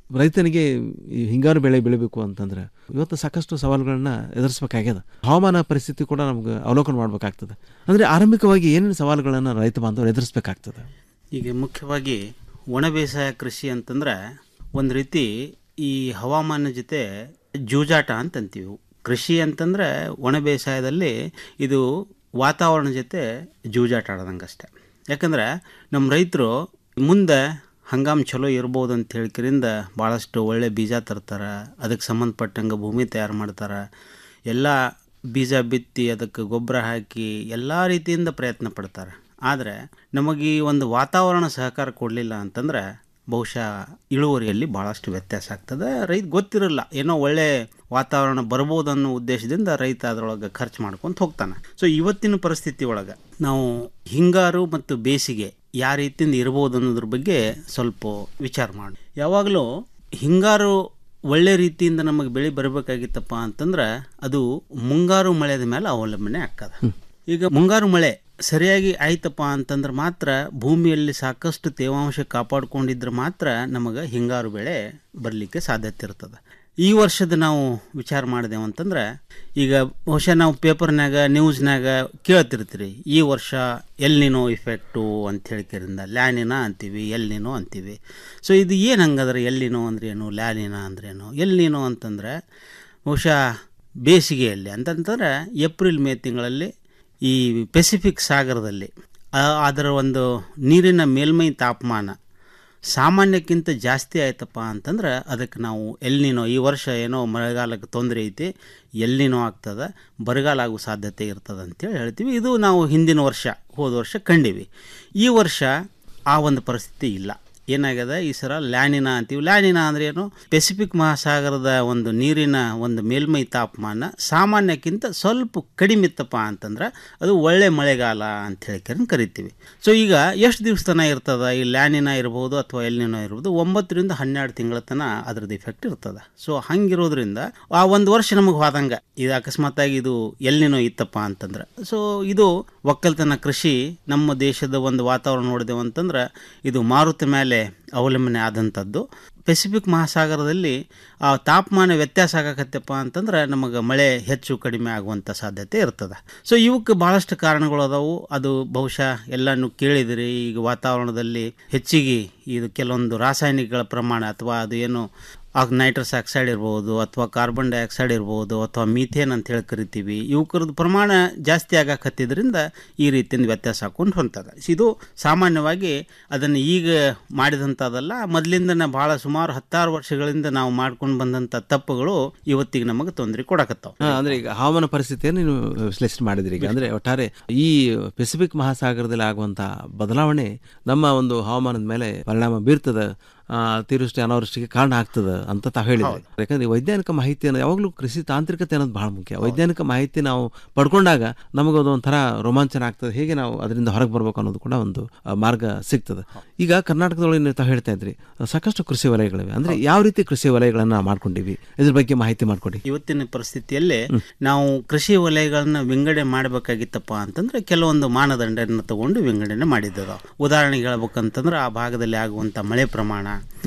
ರೈತನಿಗೆ ಈ ಹಿಂಗಾರು ಬೆಳೆ ಬೆಳಿಬೇಕು ಅಂತಂದ್ರೆ ಇವತ್ತು ಸಾಕಷ್ಟು ಸವಾಲುಗಳನ್ನ ಎದುರಿಸಬೇಕಾಗ್ಯದ ಹವಾಮಾನ ಪರಿಸ್ಥಿತಿ ಕೂಡ ನಮ್ಗೆ ಅವಲೋಕನ ಮಾಡ್ಬೇಕಾಗ್ತದೆ ಅಂದ್ರೆ ಆರಂಭಿಕವಾಗಿ ಏನೇನು ಸವಾಲುಗಳನ್ನ ರೈತ ಬಾಂಧವರು ಎದುರಿಸಬೇಕಾಗ್ತದೆ ಈಗ ಮುಖ್ಯವಾಗಿ ಒಣ ಬೇಸಾಯ ಕೃಷಿ ಅಂತಂದ್ರೆ ಒಂದು ರೀತಿ ಈ ಹವಾಮಾನ ಜೊತೆ ಜೂಜಾಟ ಅಂತ ಅಂತೀವಿ ಕೃಷಿ ಅಂತಂದ್ರೆ ಒಣ ಬೇಸಾಯದಲ್ಲಿ ಇದು ವಾತಾವರಣ ಜೊತೆ ಜೂಜಾಟ ಆಡೋದಂಗೆ ಅಷ್ಟೆ ಯಾಕಂದ್ರೆ ನಮ್ಮ ರೈತರು ಮುಂದೆ ಹಂಗಾಮ್ ಚಲೋ ಇರ್ಬೋದು ಅಂತ ಹೇಳ್ಕರಿಂದ ಭಾಳಷ್ಟು ಒಳ್ಳೆ ಬೀಜ ತರ್ತಾರೆ ಅದಕ್ಕೆ ಸಂಬಂಧಪಟ್ಟಂಗೆ ಭೂಮಿ ತಯಾರು ಮಾಡ್ತಾರೆ ಎಲ್ಲ ಬೀಜ ಬಿತ್ತಿ ಅದಕ್ಕೆ ಗೊಬ್ಬರ ಹಾಕಿ ಎಲ್ಲ ರೀತಿಯಿಂದ ಪ್ರಯತ್ನ ಪಡ್ತಾರೆ ಆದರೆ ನಮಗೆ ಈ ಒಂದು ವಾತಾವರಣ ಸಹಕಾರ ಕೊಡಲಿಲ್ಲ ಅಂತಂದ್ರೆ ಬಹುಶಃ ಇಳುವರಿಯಲ್ಲಿ ಭಾಳಷ್ಟು ವ್ಯತ್ಯಾಸ ಆಗ್ತದೆ ರೈತ ಗೊತ್ತಿರಲ್ಲ ಏನೋ ಒಳ್ಳೆ ವಾತಾವರಣ ಬರ್ಬೋದು ಅನ್ನೋ ಉದ್ದೇಶದಿಂದ ರೈತ ಅದರೊಳಗೆ ಖರ್ಚು ಮಾಡ್ಕೊಂತ ಹೋಗ್ತಾನೆ ಸೊ ಇವತ್ತಿನ ಪರಿಸ್ಥಿತಿ ಒಳಗೆ ನಾವು ಹಿಂಗಾರು ಮತ್ತು ಬೇಸಿಗೆ ಯಾವ ರೀತಿಯಿಂದ ಇರ್ಬೋದು ಅನ್ನೋದ್ರ ಬಗ್ಗೆ ಸ್ವಲ್ಪ ವಿಚಾರ ಮಾಡಿ ಯಾವಾಗಲೂ ಹಿಂಗಾರು ಒಳ್ಳೆ ರೀತಿಯಿಂದ ನಮಗೆ ಬೆಳೆ ಬರಬೇಕಾಗಿತ್ತಪ್ಪ ಅಂತಂದ್ರೆ ಅದು ಮುಂಗಾರು ಮಳೆದ ಮೇಲೆ ಅವಲಂಬನೆ ಆಗ್ತದೆ ಈಗ ಮುಂಗಾರು ಮಳೆ ಸರಿಯಾಗಿ ಆಯ್ತಪ್ಪ ಅಂತಂದ್ರೆ ಮಾತ್ರ ಭೂಮಿಯಲ್ಲಿ ಸಾಕಷ್ಟು ತೇವಾಂಶ ಕಾಪಾಡ್ಕೊಂಡಿದ್ರೆ ಮಾತ್ರ ನಮಗೆ ಹಿಂಗಾರು ಬೆಳೆ ಬರಲಿಕ್ಕೆ ಸಾಧ್ಯತೆ ಇರ್ತದೆ ಈ ವರ್ಷದ ನಾವು ವಿಚಾರ ಮಾಡಿದೆವು ಅಂತಂದ್ರೆ ಈಗ ಬಹುಶಃ ನಾವು ಪೇಪರ್ನಾಗ ನ್ಯೂಸ್ನಾಗ ಕೇಳ್ತಿರ್ತೀರಿ ಈ ವರ್ಷ ಎಲ್ನಿನೋ ಇಫೆಕ್ಟು ಅಂತ ಹೇಳ್ಕರಿಂದ ಲ್ಯಾನಿನ ಅಂತೀವಿ ಎಲ್ನಿನೋ ಅಂತೀವಿ ಸೊ ಇದು ಏನು ಹಂಗಂದ್ರೆ ಎಲ್ಲಿನೋ ಅಂದ್ರೇನು ಲ್ಯಾನಿನ ಅಂದ್ರೇನು ಎಲ್ನಿನೋ ಅಂತಂದ್ರೆ ಬಹುಶಃ ಬೇಸಿಗೆಯಲ್ಲಿ ಅಂತಂತಂದ್ರೆ ಏಪ್ರಿಲ್ ಮೇ ತಿಂಗಳಲ್ಲಿ ಈ ಪೆಸಿಫಿಕ್ ಸಾಗರದಲ್ಲಿ ಆ- ಅದರ ಒಂದು ನೀರಿನ ಮೇಲ್ಮೈ ತಾಪಮಾನ ಸಾಮಾನ್ಯಕ್ಕಿಂತ ಜಾಸ್ತಿ ಆಯ್ತಪ್ಪ ಅಂತಂದ್ರೆ ಅದಕ್ಕೆ ನಾವು ಎಲ್ಲಿನೋ ಈ ವರ್ಷ ಏನೋ ಮಳೆಗಾಲಕ್ಕೆ ತೊಂದರೆ ಐತಿ ಎಲ್ಲಿನೋ ಆಗ್ತದೆ ಬರಗಾಲ ಆಗೋ ಸಾಧ್ಯತೆ ಇರ್ತದೆ ಅಂತೇಳಿ ಹೇಳ್ತೀವಿ ಇದು ನಾವು ಹಿಂದಿನ ವರ್ಷ ಹೋದ ವರ್ಷ ಕಂಡೀವಿ ಈ ವರ್ಷ ಆ ಒಂದು ಪರಿಸ್ಥಿತಿ ಇಲ್ಲ ಏನಾಗಿದೆ ಈ ಸಲ ಲ್ಯಾನಿನಾ ಅಂತೀವಿ ಲ್ಯಾನಿನಾ ಅಂದ್ರೆ ಏನು ಪೆಸಿಫಿಕ್ ಮಹಾಸಾಗರದ ಒಂದು ನೀರಿನ ಒಂದು ಮೇಲ್ಮೈ ತಾಪಮಾನ ಸಾಮಾನ್ಯಕ್ಕಿಂತ ಸ್ವಲ್ಪ ಕಡಿಮೆ ಇತ್ತಪ್ಪ ಅಂತಂದ್ರೆ ಅದು ಒಳ್ಳೆ ಮಳೆಗಾಲ ಅಂತ ಹೇಳ್ಕೊಂಡು ಕರಿತೀವಿ ಸೊ ಈಗ ಎಷ್ಟು ದಿವಸ ತನಕ ಇರ್ತದ ಈ ಲ್ಯಾನಿನಾ ಇರ್ಬೋದು ಅಥವಾ ಎಲ್ನಿನೋ ಇರ್ಬೋದು ಒಂಬತ್ತರಿಂದ ಹನ್ನೆರಡು ತಿಂಗಳ ತನಕ ಅದ್ರದ್ದು ಇಫೆಕ್ಟ್ ಇರ್ತದೆ ಸೊ ಹಂಗಿರೋದ್ರಿಂದ ಆ ಒಂದು ವರ್ಷ ನಮಗೆ ಹೋದಂಗೆ ಇದು ಅಕಸ್ಮಾತಾಗಿ ಇದು ಎಲ್ನಿನೋ ಇತ್ತಪ್ಪ ಅಂತಂದ್ರೆ ಸೊ ಇದು ಒಕ್ಕಲ್ತನ ಕೃಷಿ ನಮ್ಮ ದೇಶದ ಒಂದು ವಾತಾವರಣ ನೋಡಿದೆವು ಅಂತಂದ್ರೆ ಇದು ಮಾರುತಿ ಮೇಲೆ ಅವಲಂಬನೆ ಆದಂಥದ್ದು ಪೆಸಿಫಿಕ್ ಮಹಾಸಾಗರದಲ್ಲಿ ಆ ತಾಪಮಾನ ವ್ಯತ್ಯಾಸ ಆಗಕತ್ತಪ್ಪ ಅಂತಂದ್ರೆ ನಮಗೆ ಮಳೆ ಹೆಚ್ಚು ಕಡಿಮೆ ಆಗುವಂಥ ಸಾಧ್ಯತೆ ಇರ್ತದೆ ಸೊ ಇವಕ್ಕೆ ಭಾಳಷ್ಟು ಕಾರಣಗಳು ಅದಾವು ಅದು ಬಹುಶಃ ಎಲ್ಲನೂ ಕೇಳಿದಿರಿ ಈಗ ವಾತಾವರಣದಲ್ಲಿ ಹೆಚ್ಚಿಗೆ ಇದು ಕೆಲವೊಂದು ರಾಸಾಯನಿಕಗಳ ಪ್ರಮಾಣ ಅಥವಾ ಅದು ಏನು ಆಗ ನೈಟ್ರಸ್ ಆಕ್ಸೈಡ್ ಇರ್ಬೋದು ಅಥವಾ ಕಾರ್ಬನ್ ಡೈಆಕ್ಸೈಡ್ ಇರ್ಬೋದು ಅಥವಾ ಮೀಥೇನ್ ಅಂತ ಹೇಳಿ ಕರಿತೀವಿ ಇವುಕರದ್ದು ಪ್ರಮಾಣ ಜಾಸ್ತಿ ಆಗಕತ್ತಿದ್ರಿಂದ ಈ ರೀತಿಯಿಂದ ವ್ಯತ್ಯಾಸ ಹಾಕೊಂಡು ಹೊಂತದ ಇದು ಸಾಮಾನ್ಯವಾಗಿ ಅದನ್ನು ಈಗ ಮಾಡಿದಂಥದ್ದಲ್ಲ ಮೊದಲಿಂದನೇ ಭಾಳ ಸುಮಾರು ಹತ್ತಾರು ವರ್ಷಗಳಿಂದ ನಾವು ಮಾಡ್ಕೊಂಡು ಬಂದಂಥ ತಪ್ಪುಗಳು ಇವತ್ತಿಗೆ ನಮಗೆ ತೊಂದರೆ ಕೊಡಕತ್ತಾವ ಹಾ, ಅಂದ್ರೆ ಈಗ ಹವಾಮಾನ ಪರಿಸ್ಥಿತಿಯನ್ನು ನೀವು ವಿಶ್ಲೇಷಣೆ ಮಾಡಿದ್ರಿ ಈಗ ಅಂದ್ರೆ ಒಟ್ಟಾರೆ ಈ ಪೆಸಿಫಿಕ್ ಮಹಾಸಾಗರದಲ್ಲಿ ಆಗುವಂತ ಬದಲಾವಣೆ ನಮ್ಮ ಒಂದು ಹವಾಮಾನದ ಮೇಲೆ ಪರಿಣಾಮ ಬೀರ್ತದೆ ಆ, ಅತಿವೃಷ್ಟಿ ಅನಾವೃಷ್ಟಿಗೆ ಕಾರಣ ಆಗ್ತದೆ ಅಂತ ತಾವು ಹೇಳಿದ್ರಿ ಯಾಕಂದ್ರೆ ಈ ವೈಜ್ಞಾನಿಕ ಮಾಹಿತಿಯನ್ನು ಯಾವಾಗಲೂ ಕೃಷಿ ತಾಂತ್ರಿಕತೆ ಅನ್ನೋದು ಬಹಳ ಮುಖ್ಯ ವೈಜ್ಞಾನಿಕ ಮಾಹಿತಿ ನಾವು ಪಡ್ಕೊಂಡಾಗ ನಮಗೆ ಅದೊಂಥರ ರೋಮಾಂಚನ ಆಗ್ತದೆ ಹೇಗೆ ನಾವು ಅದರಿಂದ ಹೊರಗೆ ಬರ್ಬೇಕು ಅನ್ನೋದು ಕೂಡ ಒಂದು ಆ, ಮಾರ್ಗ ಸಿಗ್ತದೆ ಈಗ ಕರ್ನಾಟಕದೊಳಗೆ ನೀವು ತಾವು ಹೇಳ್ತಾ ಇದ್ರಿ ಸಾಕಷ್ಟು ಕೃಷಿ ವಲಯಗಳಿವೆ ಅಂದ್ರೆ ಯಾವ ರೀತಿ ಕೃಷಿ ವಲಯಗಳನ್ನ ಮಾಡ್ಕೊಂಡಿವಿ ಇದ್ರ ಬಗ್ಗೆ ಮಾಹಿತಿ ಮಾಡ್ಕೊಡಿ ಇವತ್ತಿನ ಪರಿಸ್ಥಿತಿಯಲ್ಲಿ ನಾವು ಕೃಷಿ ವಲಯಗಳನ್ನ ವಿಂಗಡಣೆ ಮಾಡಬೇಕಾಗಿತ್ತಪ್ಪ ಅಂತಂದ್ರೆ ಕೆಲವೊಂದು ಮಾನದಂಡನ ತಗೊಂಡು ವಿಂಗಡಣೆ ಮಾಡಿದ್ದದ ಉದಾಹರಣೆಗೆ ಹೇಳ್ಬೇಕಂತಂದ್ರೆ ಆ ಭಾಗದಲ್ಲಿ ಆಗುವಂಥ ಮಳೆ ಪ್ರಮಾಣ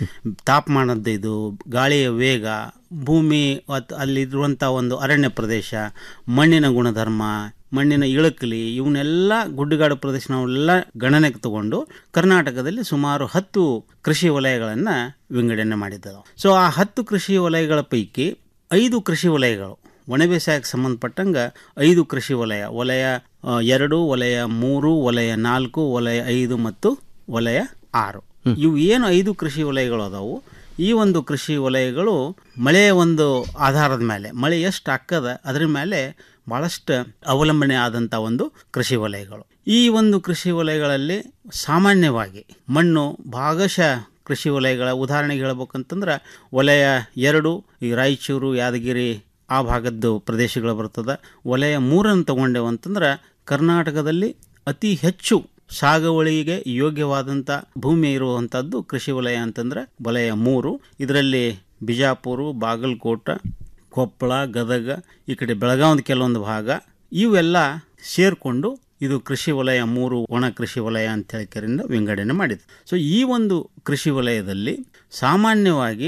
ತಾಪಮಾನದ ಇದು ಗಾಳಿಯ ವೇಗ ಭೂಮಿ ಅತ್- ಅಲ್ಲಿರುವಂಥ ಒಂದು ಅರಣ್ಯ ಪ್ರದೇಶ ಮಣ್ಣಿನ ಗುಣಧರ್ಮ ಮಣ್ಣಿನ ಇಳಕಲಿ ಇವನ್ನೆಲ್ಲ ಗುಡ್ಡಗಾಡು ಪ್ರದೇಶ ನಾವೆಲ್ಲ ಗಣನೆಗೆ ತಗೊಂಡು ಕರ್ನಾಟಕದಲ್ಲಿ ಸುಮಾರು ಹತ್ತು ಕೃಷಿ ವಲಯಗಳನ್ನು ವಿಂಗಡಣೆ ಮಾಡಿದ್ದವು ಸೊ ಆ ಹತ್ತು ಕೃಷಿ ವಲಯಗಳ ಪೈಕಿ ಐದು ಕೃಷಿ ವಲಯಗಳು ಒಣ ಬೇಸಾಯಕ್ಕೆ ಸಂಬಂಧಪಟ್ಟಂಗೆ ಐದು ಕೃಷಿ ವಲಯ ವಲಯ ಆ, ಎರಡು ವಲಯ ಮೂರು ವಲಯ ನಾಲ್ಕು ವಲಯ ಐದು ಮತ್ತು ವಲಯ ಆರು ಇವು ಏನು ಐದು ಕೃಷಿ ವಲಯಗಳು ಅದಾವು ಈ ಒಂದು ಕೃಷಿ ವಲಯಗಳು ಮಳೆಯ ಒಂದು ಆಧಾರದ ಮೇಲೆ ಮಳೆ ಎಷ್ಟು ಹಾಕದ ಅದ್ರ ಮೇಲೆ ಭಾಳಷ್ಟು ಅವಲಂಬನೆ ಆದಂಥ ಒಂದು ಕೃಷಿ ವಲಯಗಳು ಈ ಒಂದು ಕೃಷಿ ವಲಯಗಳಲ್ಲಿ ಸಾಮಾನ್ಯವಾಗಿ ಮಣ್ಣು ಭಾಗಶಃ ಕೃಷಿ ವಲಯಗಳ ಉದಾಹರಣೆಗೆ ಹೇಳ್ಬೇಕಂತಂದ್ರೆ ವಲಯ ಎರಡು ಈ ರಾಯಚೂರು ಯಾದಗಿರಿ ಆ ಭಾಗದ್ದು ಪ್ರದೇಶಗಳು ಬರ್ತದೆ ವಲಯ ಮೂರನ್ನು ತಗೊಂಡೇವು ಅಂತಂದ್ರೆ ಕರ್ನಾಟಕದಲ್ಲಿ ಅತಿ ಹೆಚ್ಚು ಸಾಗುವಳಿಗೆ ಯೋಗ್ಯವಾದಂಥ ಭೂಮಿ ಇರುವಂಥದ್ದು ಕೃಷಿ ವಲಯ ಅಂತಂದ್ರೆ ವಲಯ ಮೂರು ಇದರಲ್ಲಿ ಬಿಜಾಪುರ ಬಾಗಲಕೋಟ ಕೊಪ್ಪಳ ಗದಗ ಈ ಕಡೆ ಬೆಳಗಾವಿದ ಕೆಲವೊಂದು ಭಾಗ ಇವೆಲ್ಲ ಸೇರಿಕೊಂಡು ಇದು ಕೃಷಿ ವಲಯ ಮೂರು ಒಣ ಕೃಷಿ ವಲಯ ಅಂತ ಹೇಳ್ಕರಿಂದ ವಿಂಗಡಣೆ ಮಾಡಿದೆ ಸೊ ಈ ಒಂದು ಕೃಷಿ ವಲಯದಲ್ಲಿ ಸಾಮಾನ್ಯವಾಗಿ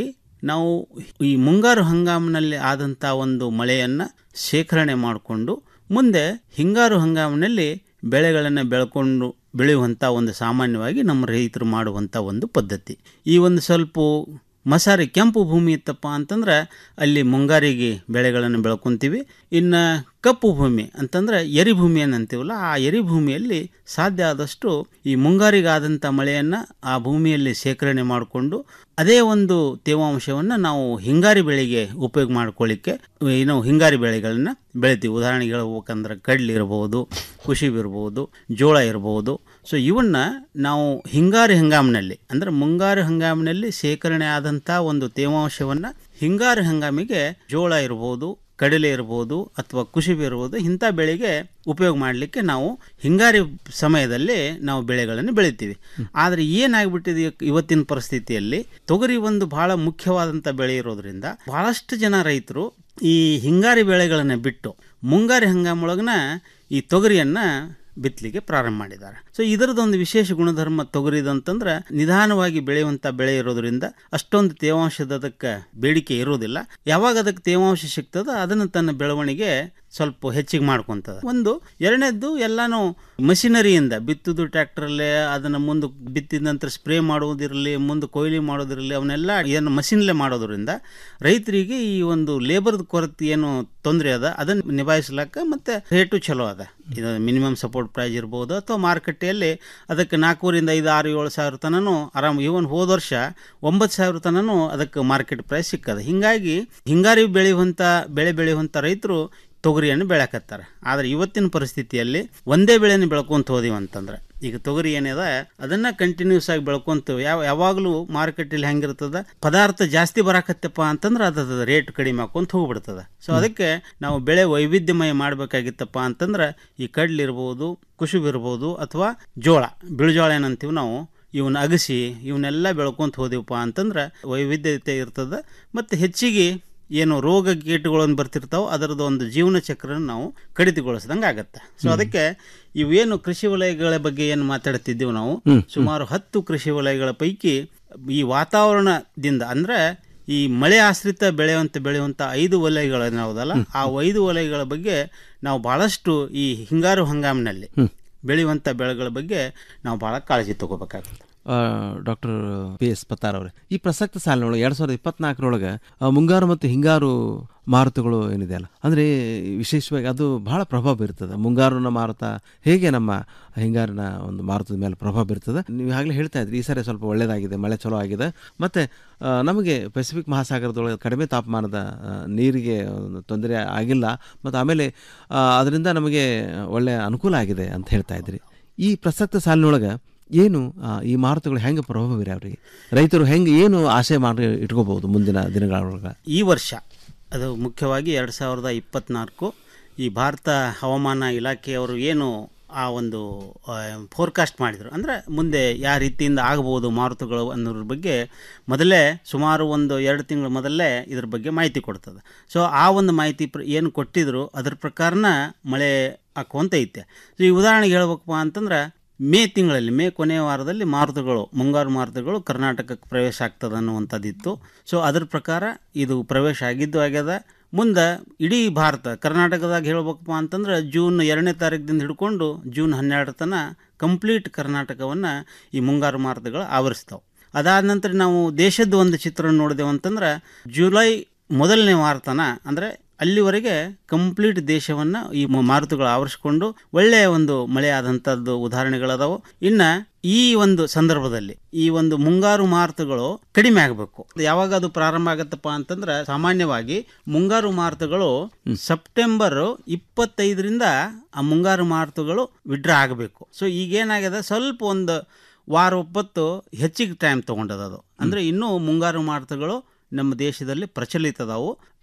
ನಾವು ಈ ಮುಂಗಾರು ಹಂಗಾಮಿನಲ್ಲಿ ಆದಂಥ ಒಂದು ಮಳೆಯನ್ನು ಶೇಖರಣೆ ಮಾಡಿಕೊಂಡು ಮುಂದೆ ಹಿಂಗಾರು ಹಂಗಾಮಿನಲ್ಲಿ ಬೆಳೆಗಳನ್ನು ಬೆಳ್ಕೊಂಡು ಬೆಳೆಯುವಂಥ ಒಂದು ಸಾಮಾನ್ಯವಾಗಿ ನಮ್ಮ ರೈತರು ಮಾಡುವಂಥ ಒಂದು ಪದ್ಧತಿ ಈ ಒಂದು ಸ್ವಲ್ಪ ಮಸಾರಿ ಕೆಂಪು ಭೂಮಿ ಇತ್ತಪ್ಪ ಅಂತಂದ್ರೆ ಅಲ್ಲಿ ಮುಂಗಾರಿಗೆ ಬೆಳೆಗಳನ್ನು ಬೆಳ್ಕೊತೀವಿ ಇನ್ನು ಕಪ್ಪು ಭೂಮಿ ಅಂತಂದ್ರೆ ಎರಿ ಭೂಮಿ ಏನಂತೀವಲ್ಲ ಆ ಎರಿ ಭೂಮಿಯಲ್ಲಿ ಸಾಧ್ಯ ಆದಷ್ಟು ಈ ಮುಂಗಾರಿಗಾದಂಥ ಮಳೆಯನ್ನು ಆ ಭೂಮಿಯಲ್ಲಿ ಶೇಖರಣೆ ಮಾಡಿಕೊಂಡು ಅದೇ ಒಂದು ತೇವಾಂಶವನ್ನು ನಾವು ಹಿಂಗಾರಿ ಬೆಳೆಗೆ ಉಪಯೋಗ ಮಾಡ್ಕೊಳ್ಳಿಕ್ಕೆ ಏನು ಹಿಂಗಾರಿ ಬೆಳೆಗಳನ್ನ ಬೆಳಿತೀವಿ ಉದಾಹರಣೆಗೆ ಹೇಳ್ಬೇಕಂದ್ರೆ ಕಡ್ಲಿ ಇರ್ಬೋದು ಕುಶಿಬ್ ಇರ್ಬೋದು ಜೋಳ ಇರ್ಬೋದು ಸೊ ಇವನ್ನ ನಾವು ಹಿಂಗಾರಿ ಹಂಗಾಮಿನಲ್ಲಿ ಅಂದರೆ ಮುಂಗಾರು ಹಂಗಾಮಿನಲ್ಲಿ ಶೇಖರಣೆ ಆದಂಥ ಒಂದು ತೇವಾಂಶವನ್ನು ಹಿಂಗಾರು ಹಂಗಾಮಿಗೆ ಜೋಳ ಇರ್ಬೋದು ಕಡಲೆ ಇರ್ಬೋದು ಅಥವಾ ಕುಶಿಬಿ ಇರ್ಬೋದು ಇಂಥ ಬೆಳೆಗೆ ಉಪಯೋಗ ಮಾಡಲಿಕ್ಕೆ ನಾವು ಹಿಂಗಾರಿ ಸಮಯದಲ್ಲಿ ನಾವು ಬೆಳೆಗಳನ್ನು ಬೆಳಿತೀವಿ ಆದರೆ ಏನಾಗ್ಬಿಟ್ಟಿದೆ ಇವತ್ತಿನ ಪರಿಸ್ಥಿತಿಯಲ್ಲಿ ತೊಗರಿ ಒಂದು ಬಹಳ ಮುಖ್ಯವಾದಂಥ ಬೆಳೆ ಇರೋದ್ರಿಂದ ಬಹಳಷ್ಟು ಜನ ರೈತರು ಈ ಹಿಂಗಾರಿ ಬೆಳೆಗಳನ್ನು ಬಿಟ್ಟು ಮುಂಗಾರಿ ಹಂಗಾಮೊಳಗನ ಈ ತೊಗರಿಯನ್ನು ಬಿತ್ತಲಿಕ್ಕೆ ಪ್ರಾರಂಭ ಮಾಡಿದ್ದಾರೆ ಸೊ ಇದರದೊಂದು ವಿಶೇಷ ಗುಣಧರ್ಮ ತೊಗರಿದು ಅಂತಂದ್ರೆ ನಿಧಾನವಾಗಿ ಬೆಳೆಯುವಂಥ ಬೆಳೆ ಇರೋದ್ರಿಂದ ಅಷ್ಟೊಂದು ತೇವಾಂಶದ ಅದಕ್ಕೆ ಬೇಡಿಕೆ ಇರೋದಿಲ್ಲ ಯಾವಾಗ ಅದಕ್ಕೆ ತೇವಾಂಶ ಸಿಗ್ತದೋ ಅದನ್ನು ತನ್ನ ಬೆಳವಣಿಗೆ ಸ್ವಲ್ಪ ಹೆಚ್ಚಿಗೆ ಮಾಡ್ಕೊತದ ಒಂದು ಎರಡನೇದ್ದು ಎಲ್ಲಾನು ಮಷಿನರಿಯಿಂದ ಬಿತ್ತುದು ಟ್ರ್ಯಾಕ್ಟ್ರಲ್ಲೇ ಅದನ್ನು ಮುಂದೆ ಬಿತ್ತಿದ ನಂತರ ಸ್ಪ್ರೇ ಮಾಡುವುದಿರಲಿ ಮುಂದೆ ಕೊಯ್ಲಿ ಮಾಡೋದಿರಲಿ ಅವನ್ನೆಲ್ಲ ಏನು ಮಷಿನಲ್ಲೇ ಮಾಡೋದ್ರಿಂದ ರೈತರಿಗೆ ಈ ಒಂದು ಲೇಬರ್ದ ಕೊರತೆ ಏನು ತೊಂದರೆ ಅದ ಅದನ್ನು ನಿಭಾಯಿಸ್ಲಕ್ಕ ಮತ್ತೆ ರೇಟು ಚಲೋ ಅದ ಇದು ಮಿನಿಮಮ್ ಸಪೋರ್ಟ್ ಪ್ರೈಸ್ ಇರ್ಬೋದು ಅಥವಾ ಮಾರುಕಟ್ಟೆಯಲ್ಲಿ ಅದಕ್ಕೆ ನಾಲ್ಕೂರಿಂದ ಐದು ಆರು ಏಳು ಸಾವಿರ ತನೂ ಆರಾಮ್ ಇವನ್ ಹೋದ ವರ್ಷ ಒಂಬತ್ತು ಸಾವಿರ ತನೂ ಅದಕ್ಕೆ ಮಾರ್ಕೆಟ್ ಪ್ರೈಸ್ ಸಿಕ್ಕದ ಹಿಂಗಾಗಿ ಹಿಂಗಾರಿ ಬೆಳೆಯುವಂಥ ಬೆಳೆ ಬೆಳೆಯುವಂಥ ರೈತರು ತೊಗರಿಯನ್ನು ಬೆಳಕತ್ತಾರೆ ಆದರೆ ಇವತ್ತಿನ ಪರಿಸ್ಥಿತಿಯಲ್ಲಿ ಒಂದೇ ಬೆಳೆಯನ್ನು ಬೆಳ್ಕೊಂತ ಹೋದಿವಿ ಅಂತಂದ್ರೆ ಈಗ ತೊಗರಿ ಏನಿದ ಅದನ್ನ ಕಂಟಿನ್ಯೂಸ್ ಆಗಿ ಬೆಳ್ಕೊಂತೀವಿ ಯಾವ ಯಾವಾಗಲೂ ಮಾರುಕಟ್ಟೆಯಲ್ಲಿ ಹೆಂಗಿರ್ತದ ಪದಾರ್ಥ ಜಾಸ್ತಿ ಬರಾಕತ್ತಪ್ಪ ಅಂತಂದ್ರೆ ಅದ ರೇಟ್ ಕಡಿಮೆ ಹಾಕೊಂತ ಹೋಗ್ಬಿಡ್ತದ ಸೊ ಅದಕ್ಕೆ ನಾವು ಬೆಳೆ ವೈವಿಧ್ಯಮಯ ಮಾಡಬೇಕಾಗಿತ್ತಪ್ಪ ಅಂತಂದ್ರೆ ಈ ಕಡ್ಲಿರ್ಬೋದು ಕುಶುಬ್ ಇರ್ಬೋದು ಅಥವಾ ಜೋಳ ಬಿಳುಜೋಳ ಏನಂತೀವಿ ನಾವು ಇವನ್ನ ಅಗಸಿ ಇವನ್ನೆಲ್ಲ ಬೆಳ್ಕೊಂತ ಹೋದಿವಪ್ಪ ಅಂತಂದ್ರೆ ವೈವಿಧ್ಯತೆ ಇರ್ತದೆ ಮತ್ತು ಹೆಚ್ಚಿಗೆ ಏನು ರೋಗ ಕೀಟಗಳನ್ನು ಬರ್ತಿರ್ತಾವೋ ಅದರದ್ದು ಒಂದು ಜೀವನ ಚಕ್ರನ ನಾವು ಕಡಿತಗೊಳಿಸ್ದಂಗೆ ಆಗತ್ತೆ ಸೊ ಅದಕ್ಕೆ ಇವೇನು ಕೃಷಿ ವಲಯಗಳ ಬಗ್ಗೆ ಏನು ಮಾತಾಡ್ತಿದ್ದೀವಿ ನಾವು ಸುಮಾರು ಹತ್ತು ಕೃಷಿ ವಲಯಗಳ ಪೈಕಿ ಈ ವಾತಾವರಣದಿಂದ ಅಂದ್ರೆ ಈ ಮಳೆ ಆಶ್ರಿತ ಬೆಳೆಯುವಂತ ಬೆಳೆಯುವಂತ ಐದು ವಲಯಗಳೇನಾವುದಲ್ಲ ಆ ಐದು ವಲಯಗಳ ಬಗ್ಗೆ ನಾವು ಬಹಳಷ್ಟು ಈ ಹಿಂಗಾರು ಹಂಗಾಮಿನಲ್ಲಿ ಬೆಳೆಯುವಂತ ಬೆಳೆಗಳ ಬಗ್ಗೆ ನಾವು ಬಹಳ ಕಾಳಜಿ ತಗೋಬೇಕಾಗುತ್ತೆ ಡಾಕ್ಟರ್ ಪಿ ಎಸ್ ಪತ್ತಾರ್ ಅವರೇ ಈ ಪ್ರಸಕ್ತ ಸಾಲಿನೊಳಗೆ ಎರಡ್ ಸಾವಿರದ ಇಪ್ಪತ್ನಾಲ್ಕರೊಳಗೆ ಆ, ಮುಂಗಾರು ಮತ್ತು ಹಿಂಗಾರು ಮಾರುತಗಳು ಏನಿದೆಯಲ್ಲ ಅಂದರೆ ವಿಶೇಷವಾಗಿ ಅದು ಬಹಳ ಪ್ರಭಾವ ಬೀರ್ತದೆ ಮುಂಗಾರಿನ ಮಾರುತ ಹೇಗೆ ನಮ್ಮ ಹಿಂಗಾರಿನ ಒಂದು ಮಾರುತದ ಮೇಲೆ ಪ್ರಭಾವ ಬೀರ್ತದೆ ನೀವು ಆಗಲೇ ಹೇಳ್ತಾ ಇದ್ರಿ ಈ ಸಾರಿ ಸ್ವಲ್ಪ ಒಳ್ಳೆಯದಾಗಿದೆ ಮಳೆ ಚಲೋ ಆಗಿದೆ ಮತ್ತು ನಮಗೆ ಪೆಸಿಫಿಕ್ ಮಹಾಸಾಗರದೊಳಗೆ ಕಡಿಮೆ ತಾಪಮಾನದ ಆ, ನೀರಿಗೆ ಒಂದು ತೊಂದರೆ ಆಗಿಲ್ಲ ಮತ್ತು ಆಮೇಲೆ ಆ, ಅದರಿಂದ ನಮಗೆ ಒಳ್ಳೆಯ ಅನುಕೂಲ ಆಗಿದೆ ಅಂತ ಹೇಳ್ತಾ ಇದ್ರಿ ಈ ಪ್ರಸಕ್ತ ಸಾಲಿನೊಳಗೆ ಏನು ಆ, ಈ ಮಾರುತಗಳು ಹೆಂಗೆ ಪ್ರಭಾವ ಬೀರಿ ಅವರಿಗೆ ರೈತರು ಹೆಂಗೆ ಏನು ಆಸೆ ಮಾಡಿ ಇಟ್ಕೋಬಹುದು ಮುಂದಿನ ದಿನಗಳೊಳಗೆ ಈ ವರ್ಷ ಅದು ಮುಖ್ಯವಾಗಿ ಎರಡು ಸಾವಿರದ ಇಪ್ಪತ್ನಾಲ್ಕು ಈ ಭಾರತ ಹವಾಮಾನ ಇಲಾಖೆಯವರು ಏನು ಆ ಒಂದು ಫೋರ್ಕಾಸ್ಟ್ ಮಾಡಿದರು ಅಂದರೆ ಮುಂದೆ ಯಾವ ರೀತಿಯಿಂದ ಆಗಬಹುದು ಮಾರುತಗಳು ಅನ್ನೋದ್ರ ಬಗ್ಗೆ ಮೊದಲೇ ಸುಮಾರು ಒಂದು ಎರಡು ತಿಂಗಳ ಮೊದಲೇ ಇದ್ರ ಬಗ್ಗೆ ಮಾಹಿತಿ ಕೊಡ್ತದೆ ಸೊ ಆ ಒಂದು ಮಾಹಿತಿ ಪ್ರ ಏನು ಕೊಟ್ಟಿದ್ರು ಅದ್ರ ಪ್ರಕಾರನ ಮಳೆ ಹಾಕುವಂತ ಐತೆ ಸೊ ಈ ಉದಾಹರಣೆಗೆ ಹೇಳ್ಬೇಕಪ್ಪ ಅಂತಂದ್ರೆ ಮೇ ತಿಂಗಳಲ್ಲಿ ಮೇ ಕೊನೆಯ ವಾರದಲ್ಲಿ ಮಾರುತಗಳು ಮುಂಗಾರು ಮಾರುತಗಳು ಕರ್ನಾಟಕಕ್ಕೆ ಪ್ರವೇಶ ಆಗ್ತದೆ ಅನ್ನುವಂಥದ್ದಿತ್ತು ಸೊ ಅದ್ರ ಪ್ರಕಾರ ಇದು ಪ್ರವೇಶ ಆಗಿದ್ದು ಆಗ್ಯದ ಮುಂದೆ ಇಡೀ ಭಾರತ ಕರ್ನಾಟಕದಾಗ ಹೇಳ್ಬೇಕಪ್ಪ ಅಂತಂದ್ರೆ ಜೂನ್ ಎರಡನೇ ತಾರೀಕಿನಿಂದ ಹಿಡ್ಕೊಂಡು ಜೂನ್ ಹನ್ನೆರಡರ ತನಕ ಕಂಪ್ಲೀಟ್ ಕರ್ನಾಟಕವನ್ನು ಈ ಮುಂಗಾರು ಮಾರುತಗಳು ಆವರಿಸ್ತಾವೆ ಅದಾದ ನಂತರ ನಾವು ದೇಶದ ಒಂದು ಚಿತ್ರಣ ನೋಡಿದೆವು ಅಂತಂದ್ರೆ ಜುಲೈ ಮೊದಲನೇ ವಾರತನ ಅಂದರೆ ಅಲ್ಲಿವರೆಗೆ ಕಂಪ್ಲೀಟ್ ದೇಶವನ್ನು ಈ ಮ- ಮಾರುತಗಳು ಆವರಿಸಿಕೊಂಡು ಒಳ್ಳೆಯ ಒಂದು ಮಳೆ ಆದಂಥದ್ದು ಉದಾಹರಣೆಗಳದಾವು ಇನ್ನು ಈ ಒಂದು ಸಂದರ್ಭದಲ್ಲಿ ಈ ಒಂದು ಮುಂಗಾರು ಮಾರುತಗಳು ಕಡಿಮೆ ಆಗಬೇಕು ಯಾವಾಗ ಅದು ಪ್ರಾರಂಭ ಆಗತ್ತಪ್ಪ ಅಂತಂದ್ರೆ ಸಾಮಾನ್ಯವಾಗಿ ಮುಂಗಾರು ಮಾರುತಗಳು ಸೆಪ್ಟೆಂಬರ್ ಇಪ್ಪತ್ತೈದರಿಂದ ಆ ಮುಂಗಾರು ಮಾರುತಗಳು ವಿಡ್ರಾ ಆಗಬೇಕು ಸೊ ಈಗೇನಾಗಿದೆ ಸ್ವಲ್ಪ ಒಂದು ವಾರ ಒಪ್ಪತ್ತು ಹೆಚ್ಚಿಗೆ ಟೈಮ್ ತೊಗೊಂಡದ ಅದು ಅಂದರೆ ಇನ್ನೂ ಮುಂಗಾರು ಮಾರುತಗಳು ನಮ್ಮ ದೇಶದಲ್ಲಿ ಪ್ರಚಲಿತದವು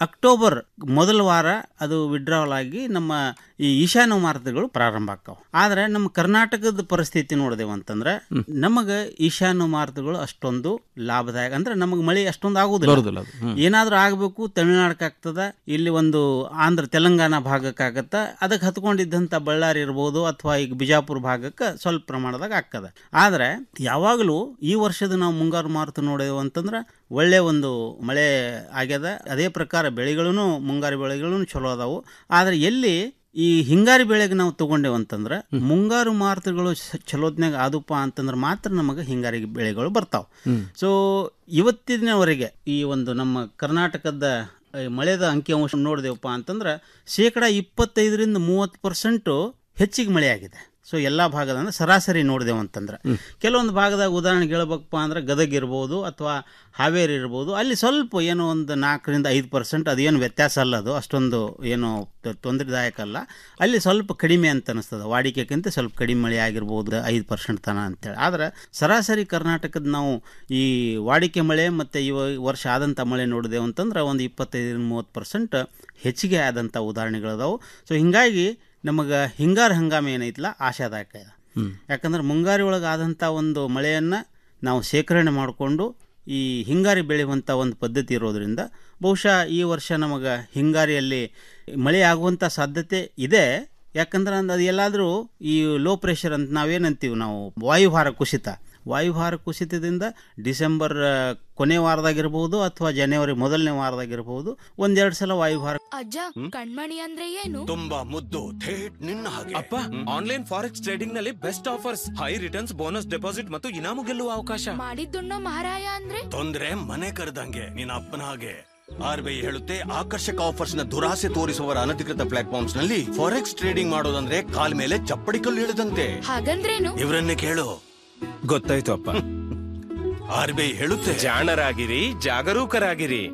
ಅಕ್ಟೋಬರ್ ಮೊದಲ ವಾರ ಅದು ವಿಡ್ರಾವಲ್ ಆಗಿ ನಮ್ಮ ಈ ಈಶಾನ್ಯ ಮಾರುತಗಳು ಪ್ರಾರಂಭ ಆಗ್ತಾವ ಆದ್ರೆ ನಮ್ಮ ಕರ್ನಾಟಕದ ಪರಿಸ್ಥಿತಿ ನೋಡಿದೆವು ಅಂತಂದ್ರೆ ನಮಗೆ ಈಶಾನ್ಯ ಮಾರುತಗಳು ಅಷ್ಟೊಂದು ಲಾಭದಾಯಕ ಅಂದ್ರೆ ನಮಗೆ ಮಳೆ ಅಷ್ಟೊಂದು ಬರೋದಿಲ್ಲ ಆಗುದಿಲ್ಲ ಅದು. ಹ್ಮ್. ಏನಾದ್ರೂ ಆಗಬೇಕು ತಮಿಳ್ನಾಡಕ್ಕೆ ಆಗ್ತದ ಇಲ್ಲಿ ಒಂದು ಆಂಧ್ರ ತೆಲಂಗಾಣ ಭಾಗಕ್ಕೆ ಆಗತ್ತ ಅದಕ್ಕೆ ಹತ್ಕೊಂಡಿದ್ದಂಥ ಬಳ್ಳಾರಿ ಇರ್ಬೋದು ಅಥವಾ ಈಗ ಬಿಜಾಪುರ ಭಾಗಕ್ಕೆ ಸ್ವಲ್ಪ ಪ್ರಮಾಣದಾಗ ಆಗ್ತದೆ ಆದ್ರೆ ಯಾವಾಗಲೂ ಈ ವರ್ಷದ ನಾವು ಮುಂಗಾರು ಮಾರುತ ನೋಡಿದೆವು ಅಂತಂದ್ರೆ ಒಳ್ಳೆ ಒಂದು ಮಳೆ ಆಗ್ಯದ ಅದೇ ಪ್ರಕಾರ ಬೆಳೆಗಳೂ ಮುಂಗಾರು ಬೆಳೆಗಳೂ ಚಲೋ ಅದಾವು ಆದ್ರೆ ಎಲ್ಲಿ ಈ ಹಿಂಗಾರಿ ಬೆಳೆಗೆ ನಾವು ತಗೊಂಡೇವು ಅಂತಂದ್ರೆ ಮುಂಗಾರು ಮಾರುತಗಳು ಸ- ಚಲೋತ್ನಾಗ ಆದಪ್ಪ ಅಂತಂದ್ರೆ ಮಾತ್ರ ನಮಗೆ ಹಿಂಗಾರಿ ಬೆಳೆಗಳು ಬರ್ತಾವ ಸೊ ಇವತ್ತಿನವರೆಗೆ ಈ ಒಂದು ನಮ್ಮ ಕರ್ನಾಟಕದ ಈ ಮಳೆದ ಅಂಕಿಅಂಶ ನೋಡಿದೆವಪ್ಪ ಅಂತಂದ್ರೆ ಶೇಕಡ ಇಪ್ಪತ್ತೈದರಿಂದ ಮೂವತ್ತು ಪರ್ಸೆಂಟು ಹೆಚ್ಚಿಗೆ ಮಳೆ ಆಗಿದೆ ಸೊ ಎಲ್ಲ ಭಾಗದ ಅಂದ್ರೆ ಸರಾಸರಿ ನೋಡಿದೆವು ಅಂತಂದ್ರೆ ಕೆಲವೊಂದು ಭಾಗದಾಗ ಉದಾಹರಣೆಗೆ ಹೇಳ್ಬೇಕಪ್ಪ ಅಂದ್ರೆ ಗದಗ ಇರ್ಬೋದು ಅಥವಾ ಹಾವೇರಿ ಇರ್ಬೋದು ಅಲ್ಲಿ ಸ್ವಲ್ಪ ಏನೋ ಒಂದು ನಾಲ್ಕರಿಂದ ಐದು ಪರ್ಸೆಂಟ್ ಅದೇನು ವ್ಯತ್ಯಾಸ ಅಲ್ಲ ಅದು ಅಷ್ಟೊಂದು ಏನು ತ- ತೊಂದರೆದಾಯಕ ಅಲ್ಲ ಅಲ್ಲಿ ಸ್ವಲ್ಪ ಕಡಿಮೆ ಅಂತ ಅನಿಸ್ತದೆ ವಾಡಿಕೆಗಿಂತ ಸ್ವಲ್ಪ ಕಡಿಮೆ ಮಳೆ ಆಗಿರ್ಬೋದು ಐದು ಪರ್ಸೆಂಟ್ ತನ ಅಂತೇಳಿ ಆದ್ರೆ ಸರಾಸರಿ ಕರ್ನಾಟಕದ ನಾವು ಈ ವಾಡಿಕೆ ಮಳೆ ಮತ್ತು ಈ ವ- ವರ್ಷ ಆದಂಥ ಮಳೆ ನೋಡಿದೆವು ಅಂತಂದ್ರೆ ಒಂದು ಇಪ್ಪತ್ತೈದರಿಂದ ಮೂವತ್ತು ಪರ್ಸೆಂಟ್ ಹೆಚ್ಚಿಗೆ ಆದಂಥ ಉದಾಹರಣೆಗಳದಾವು ಸೊ ಹಿಂಗಾಗಿ ನಮಗೆ ಹಿಂಗಾರು ಹಂಗಾಮ ಏನೈತಲ್ಲ ಆಶಾದಾಯಕ ಇದೆ ಯಾಕಂದ್ರೆ ಮುಂಗಾರಿ ಒಳಗೆ ಆದಂಥ ಒಂದು ಮಳೆಯನ್ನು ನಾವು ಶೇಖರಣೆ ಮಾಡಿಕೊಂಡು ಈ ಹಿಂಗಾರಿ ಬೆಳೆಯುವಂಥ ಒಂದು ಪದ್ಧತಿ ಇರೋದ್ರಿಂದ ಬಹುಶಃ ಈ ವರ್ಷ ನಮಗೆ ಹಿಂಗಾರಿಯಲ್ಲಿ ಮಳೆ ಆಗುವಂಥ ಸಾಧ್ಯತೆ ಇದೆ ಯಾಕಂದ್ರೆ ಅಂದ್ ಅದು ಎಲ್ಲಾದರೂ ಈ ಲೋ ಪ್ರೆಷರ್ ಅಂತ ನಾವೇನಂತೀವಿ ನಾವು ವಾಯುಭಾರ ಕುಸಿತ ವಾಯುಭಾರ ಕುಸಿತದಿಂದ ಡಿಸೆಂಬರ್ ಆ, ಕೊನೆ ವಾರದಾಗಿರ್ಬೋದು ಅಥವಾ ಜನವರಿ ಮೊದಲನೇ ವಾರದಾಗಿರ್ಬೋದು ಒಂದೆರಡು ಸಲ ವಾಯುಭಾರ ಅಜ್ಜ ಕಣ್ಮಣಿ ಅಂದ್ರೆ ಏನು ತುಂಬಾ ಮುದ್ದು ಥೇಟ್ ನಿನ್ನ ಹಾಗೆ ಅಪ್ಪ ಆನ್ಲೈನ್ ಫಾರೆಕ್ಸ್ ಟ್ರೇಡಿಂಗ್ ನಲ್ಲಿ best offers high returns bonus deposit ಮತ್ತು ಇನಾಮು ಗೆಲ್ಲುವ ಅವಕಾಶ ಮಾಡಿದ್ದುಣ್ಣೋ ಮಹಾರಾಯ ಅಂದ್ರೆ ತೊಂದ್ರೆ ಮನೆ ಕರೆದಂಗೆ ನಿನ್ನ ಅಪ್ಪನ ಹಾಗೆ ಆರ್ ಬಿ ಐ ಹೇಳುತ್ತೆ ಆಕರ್ಷಕ ಆಫರ್ಸ್ ನ ದುರಾಸೆ ತೋರಿಸುವವರ ಅನಧಿಕೃತ ಪ್ಲಾಟ್ಫಾರ್ಮ್ಸ್ ನಲ್ಲಿ ಫಾರೆಕ್ಸ್ ಟ್ರೇಡಿಂಗ್ ಮಾಡೋದಂದ್ರೆ ಕಾಲ್ ಮೇಲೆ ಚಪ್ಪಡಿ ಕಲ್ಲು ಇಳಿದಂತೆ ಹಾಗಂದ್ರೇನು ಇವರನ್ನೇ ಕೇಳು ಗೊತ್ತಾಯ್ತು ಅಪ್ಪ ಆರ್ ಬಿ ಐ ಹೇಳುತ್ತೆ ಜಾಣರಾಗಿರಿ ಜಾಗರೂಕರಾಗಿರಿ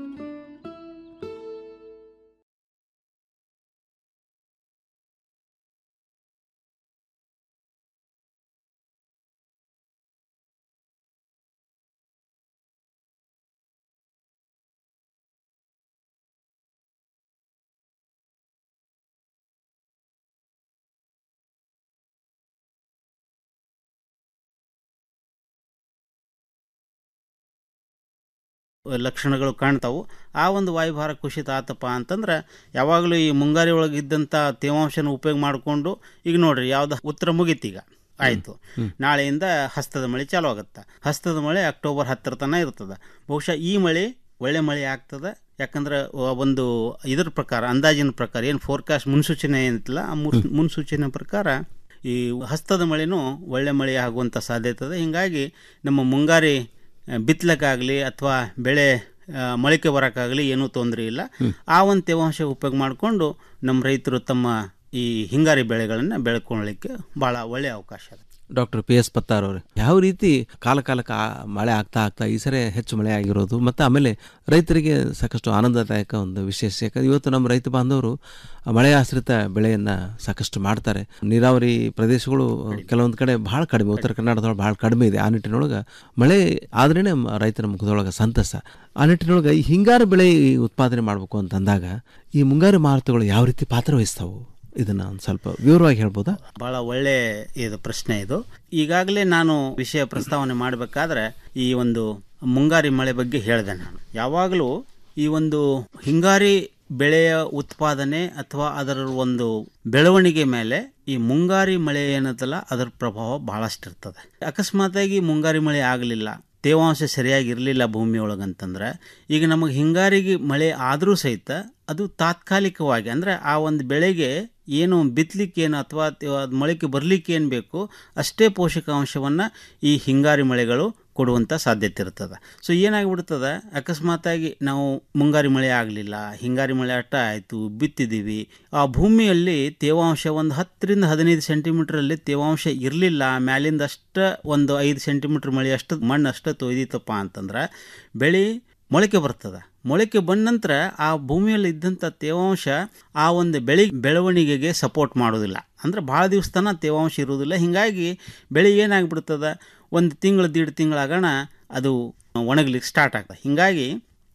ಲಕ್ಷಣಗಳು ಕಾಣ್ತಾವು ಆ ಒಂದು ವಾಯುಭಾರ ಕುಸಿತ ಆತಪ್ಪ ಅಂತಂದ್ರೆ ಯಾವಾಗಲೂ ಈ ಮುಂಗಾರಿ ಒಳಗಿದ್ದಂಥ ತೇವಾಂಶನ ಉಪಯೋಗ ಮಾಡಿಕೊಂಡು ಈಗ ನೋಡ್ರಿ ಯಾವ್ದು ಉತ್ತರ ಮುಗೀತೀಗ ಆಯಿತು ನಾಳೆಯಿಂದ ಹಸ್ತದ ಮಳೆ ಚಾಲು ಆಗುತ್ತೆ ಹಸ್ತದ ಮಳೆ ಅಕ್ಟೋಬರ್ ಹತ್ತರ ತನಕ ಇರ್ತದೆ ಬಹುಶಃ ಈ ಮಳೆ ಒಳ್ಳೆ ಮಳೆ ಆಗ್ತದೆ ಯಾಕಂದ್ರೆ ವ- ಒಂದು ಇದ್ರ ಪ್ರಕಾರ ಅಂದಾಜಿನ ಪ್ರಕಾರ ಏನು ಫೋರ್ಕಾಸ್ಟ್ ಮುನ್ಸೂಚನೆ ಏನಿತ್ತಲ್ಲ ಆ ಮುನ್- ಮುನ್ಸೂಚನೆ ಪ್ರಕಾರ ಈ ಹಸ್ತದ ಮಳೆನೂ ಒಳ್ಳೆ ಮಳೆ ಆಗುವಂಥ ಸಾಧ್ಯತೆ ಇದೆ ಹಿಂಗಾಗಿ ನಮ್ಮ ಮುಂಗಾರಿ ಬಿತ್ತಲಕ್ಕಾಗಲಿ ಅಥವಾ ಬೆಳೆ ಆ, ಮೊಳಕೆ ಬರೋಕ್ಕಾಗಲಿ ಏನೂ ತೊಂದರೆ ಇಲ್ಲ ಆ ಒಂದು ತೇವಾಂಶ ಉಪಯೋಗ ಮಾಡಿಕೊಂಡು ನಮ್ಮ ರೈತರು ತಮ್ಮ ಈ ಹಿಂಗಾರಿ ಬೆಳೆಗಳನ್ನು ಬೆಳ್ಕೊಳ್ಳಿಕ್ಕೆ ಭಾಳ ಒಳ್ಳೆಯ ಅವಕಾಶ ಇದೆ ಡಾಕ್ಟರ್ ಪಿ ಎಸ್ ಪತ್ತಾರ್ ಅವರು ಯಾವ ರೀತಿ ಕಾಲ ಕಾಲಕ್ಕೆ ಆ ಮಳೆ ಆಗ್ತಾ ಆಗ್ತಾ ಈ ಸರಿ ಹೆಚ್ಚು ಮಳೆ ಆಗಿರೋದು ಮತ್ತು ಆಮೇಲೆ ರೈತರಿಗೆ ಸಾಕಷ್ಟು ಆನಂದದಾಯಕ ಒಂದು ವಿಶೇಷ ಯಾಕಂದ್ರೆ ಇವತ್ತು ನಮ್ಮ ರೈತ ಬಾಂಧವರು ಆ ಮಳೆ ಆಶ್ರಿತ ಬೆಳೆಯನ್ನು ಸಾಕಷ್ಟು ಮಾಡ್ತಾರೆ ನೀರಾವರಿ ಪ್ರದೇಶಗಳು ಕೆಲವೊಂದು ಕಡೆ ಭಾಳ ಕಡಿಮೆ ಉತ್ತರ ಕರ್ನಾಟಕದೊಳಗೆ ಭಾಳ ಕಡಿಮೆ ಇದೆ ಆ ನಿಟ್ಟಿನೊಳಗೆ ಮಳೆ ಆದ್ರೇ ರೈತನ ಮುಖದೊಳಗೆ ಸಂತಸ ಆ ನಿಟ್ಟಿನೊಳಗೆ ಈ ಹಿಂಗಾರು ಬೆಳೆ ಉತ್ಪಾದನೆ ಮಾಡಬೇಕು ಅಂತಂದಾಗ ಈ ಮುಂಗಾರು ಮಾರುತಗಳು ಯಾವ ರೀತಿ ಪಾತ್ರ ವಹಿಸ್ತಾವು ಇದನ್ನು ಒಂದು ಸ್ವಲ್ಪ ವಿವರವಾಗಿ ಹೇಳ್ಬೋದಾ ಭಾಳ ಒಳ್ಳೆ ಇದು ಪ್ರಶ್ನೆ ಇದು ಈಗಾಗಲೇ ನಾನು ವಿಷಯ ಪ್ರಸ್ತಾವನೆ ಮಾಡಬೇಕಾದ್ರೆ ಈ ಒಂದು ಮುಂಗಾರಿ ಮಳೆ ಬಗ್ಗೆ ಹೇಳಿದೆ ನಾನು ಯಾವಾಗಲೂ ಈ ಒಂದು ಹಿಂಗಾರಿ ಬೆಳೆಯ ಉತ್ಪಾದನೆ ಅಥವಾ ಅದರ ಒಂದು ಬೆಳವಣಿಗೆ ಮೇಲೆ ಈ ಮುಂಗಾರಿ ಮಳೆ ಏನತ್ತಲ್ಲ ಅದರ ಪ್ರಭಾವ ಭಾಳಷ್ಟು ಇರ್ತದೆ ಅಕಸ್ಮಾತಾಗಿ ಮುಂಗಾರಿ ಮಳೆ ಆಗಲಿಲ್ಲ ತೇವಾಂಶ ಸರಿಯಾಗಿ ಇರಲಿಲ್ಲ ಭೂಮಿಯೊಳಗಂತಂದ್ರೆ ಈಗ ನಮಗೆ ಹಿಂಗಾರಿಗೆ ಮಳೆ ಆದರೂ ಸಹಿತ ಅದು ತಾತ್ಕಾಲಿಕವಾಗಿ ಅಂದರೆ ಆ ಒಂದು ಬೆಳೆಗೆ ಏನು ಬಿತ್ತಲಿಕ್ಕೇನು ಅಥವಾ ತ- ಅದ್ ಮೊಳಕೆ ಬರಲಿಕ್ಕೆ ಏನು ಬೇಕು ಅಷ್ಟೇ ಪೋಷಕಾಂಶವನ್ನು ಈ ಹಿಂಗಾರಿ ಮಳೆಗಳು ಕೊಡುವಂಥ ಸಾಧ್ಯತೆ ಇರ್ತದೆ ಸೊ ಏನಾಗಿಬಿಡ್ತದೆ ಅಕಸ್ಮಾತಾಗಿ ನಾವು ಮುಂಗಾರಿ ಮಳೆ ಆಗಲಿಲ್ಲ ಹಿಂಗಾರಿ ಮಳೆ ಅಟ್ಟ ಆಯಿತು ಬಿತ್ತಿದ್ದೀವಿ ಆ ಭೂಮಿಯಲ್ಲಿ ತೇವಾಂಶ ಒಂದು ಹತ್ತರಿಂದ ಹದಿನೈದು ಸೆಂಟಿಮೀಟ್ರಲ್ಲಿ ತೇವಾಂಶ ಇರಲಿಲ್ಲ ಮ್ಯಾಲಿಂದ ಅಷ್ಟ ಒಂದು ಐದು ಸೆಂಟಿಮೀಟ್ರ್ ಮಳೆ ಅಷ್ಟು ಮಣ್ಣು ಅಷ್ಟು ತೊಯ್ದಿತ್ತಪ್ಪ ಅಂತಂದ್ರೆ ಬೆಳೆ ಮೊಳಕೆ ಬರ್ತದೆ ಮೊಳಕೆ ಬಂದ ನಂತರ ಆ ಭೂಮಿಯಲ್ಲಿ ಇದ್ದಂಥ ತೇವಾಂಶ ಆ ಒಂದು ಬೆಳೆ ಬೆಳವಣಿಗೆಗೆ ಸಪೋರ್ಟ್ ಮಾಡೋದಿಲ್ಲ ಅಂದರೆ ಭಾಳ ದಿವಸ ತನಕ ತೇವಾಂಶ ಇರೋದಿಲ್ಲ ಹೀಗಾಗಿ ಬೆಳೆ ಏನಾಗ್ಬಿಡ್ತದೆ ಒಂದು ತಿಂಗಳು ದೀಡ್ ತಿಂಗಳಾಗಣ ಅದು ಒಣಗ್ಲಿಕ್ಕೆ ಸ್ಟಾರ್ಟ್ ಆಗ್ತದೆ ಹೀಗಾಗಿ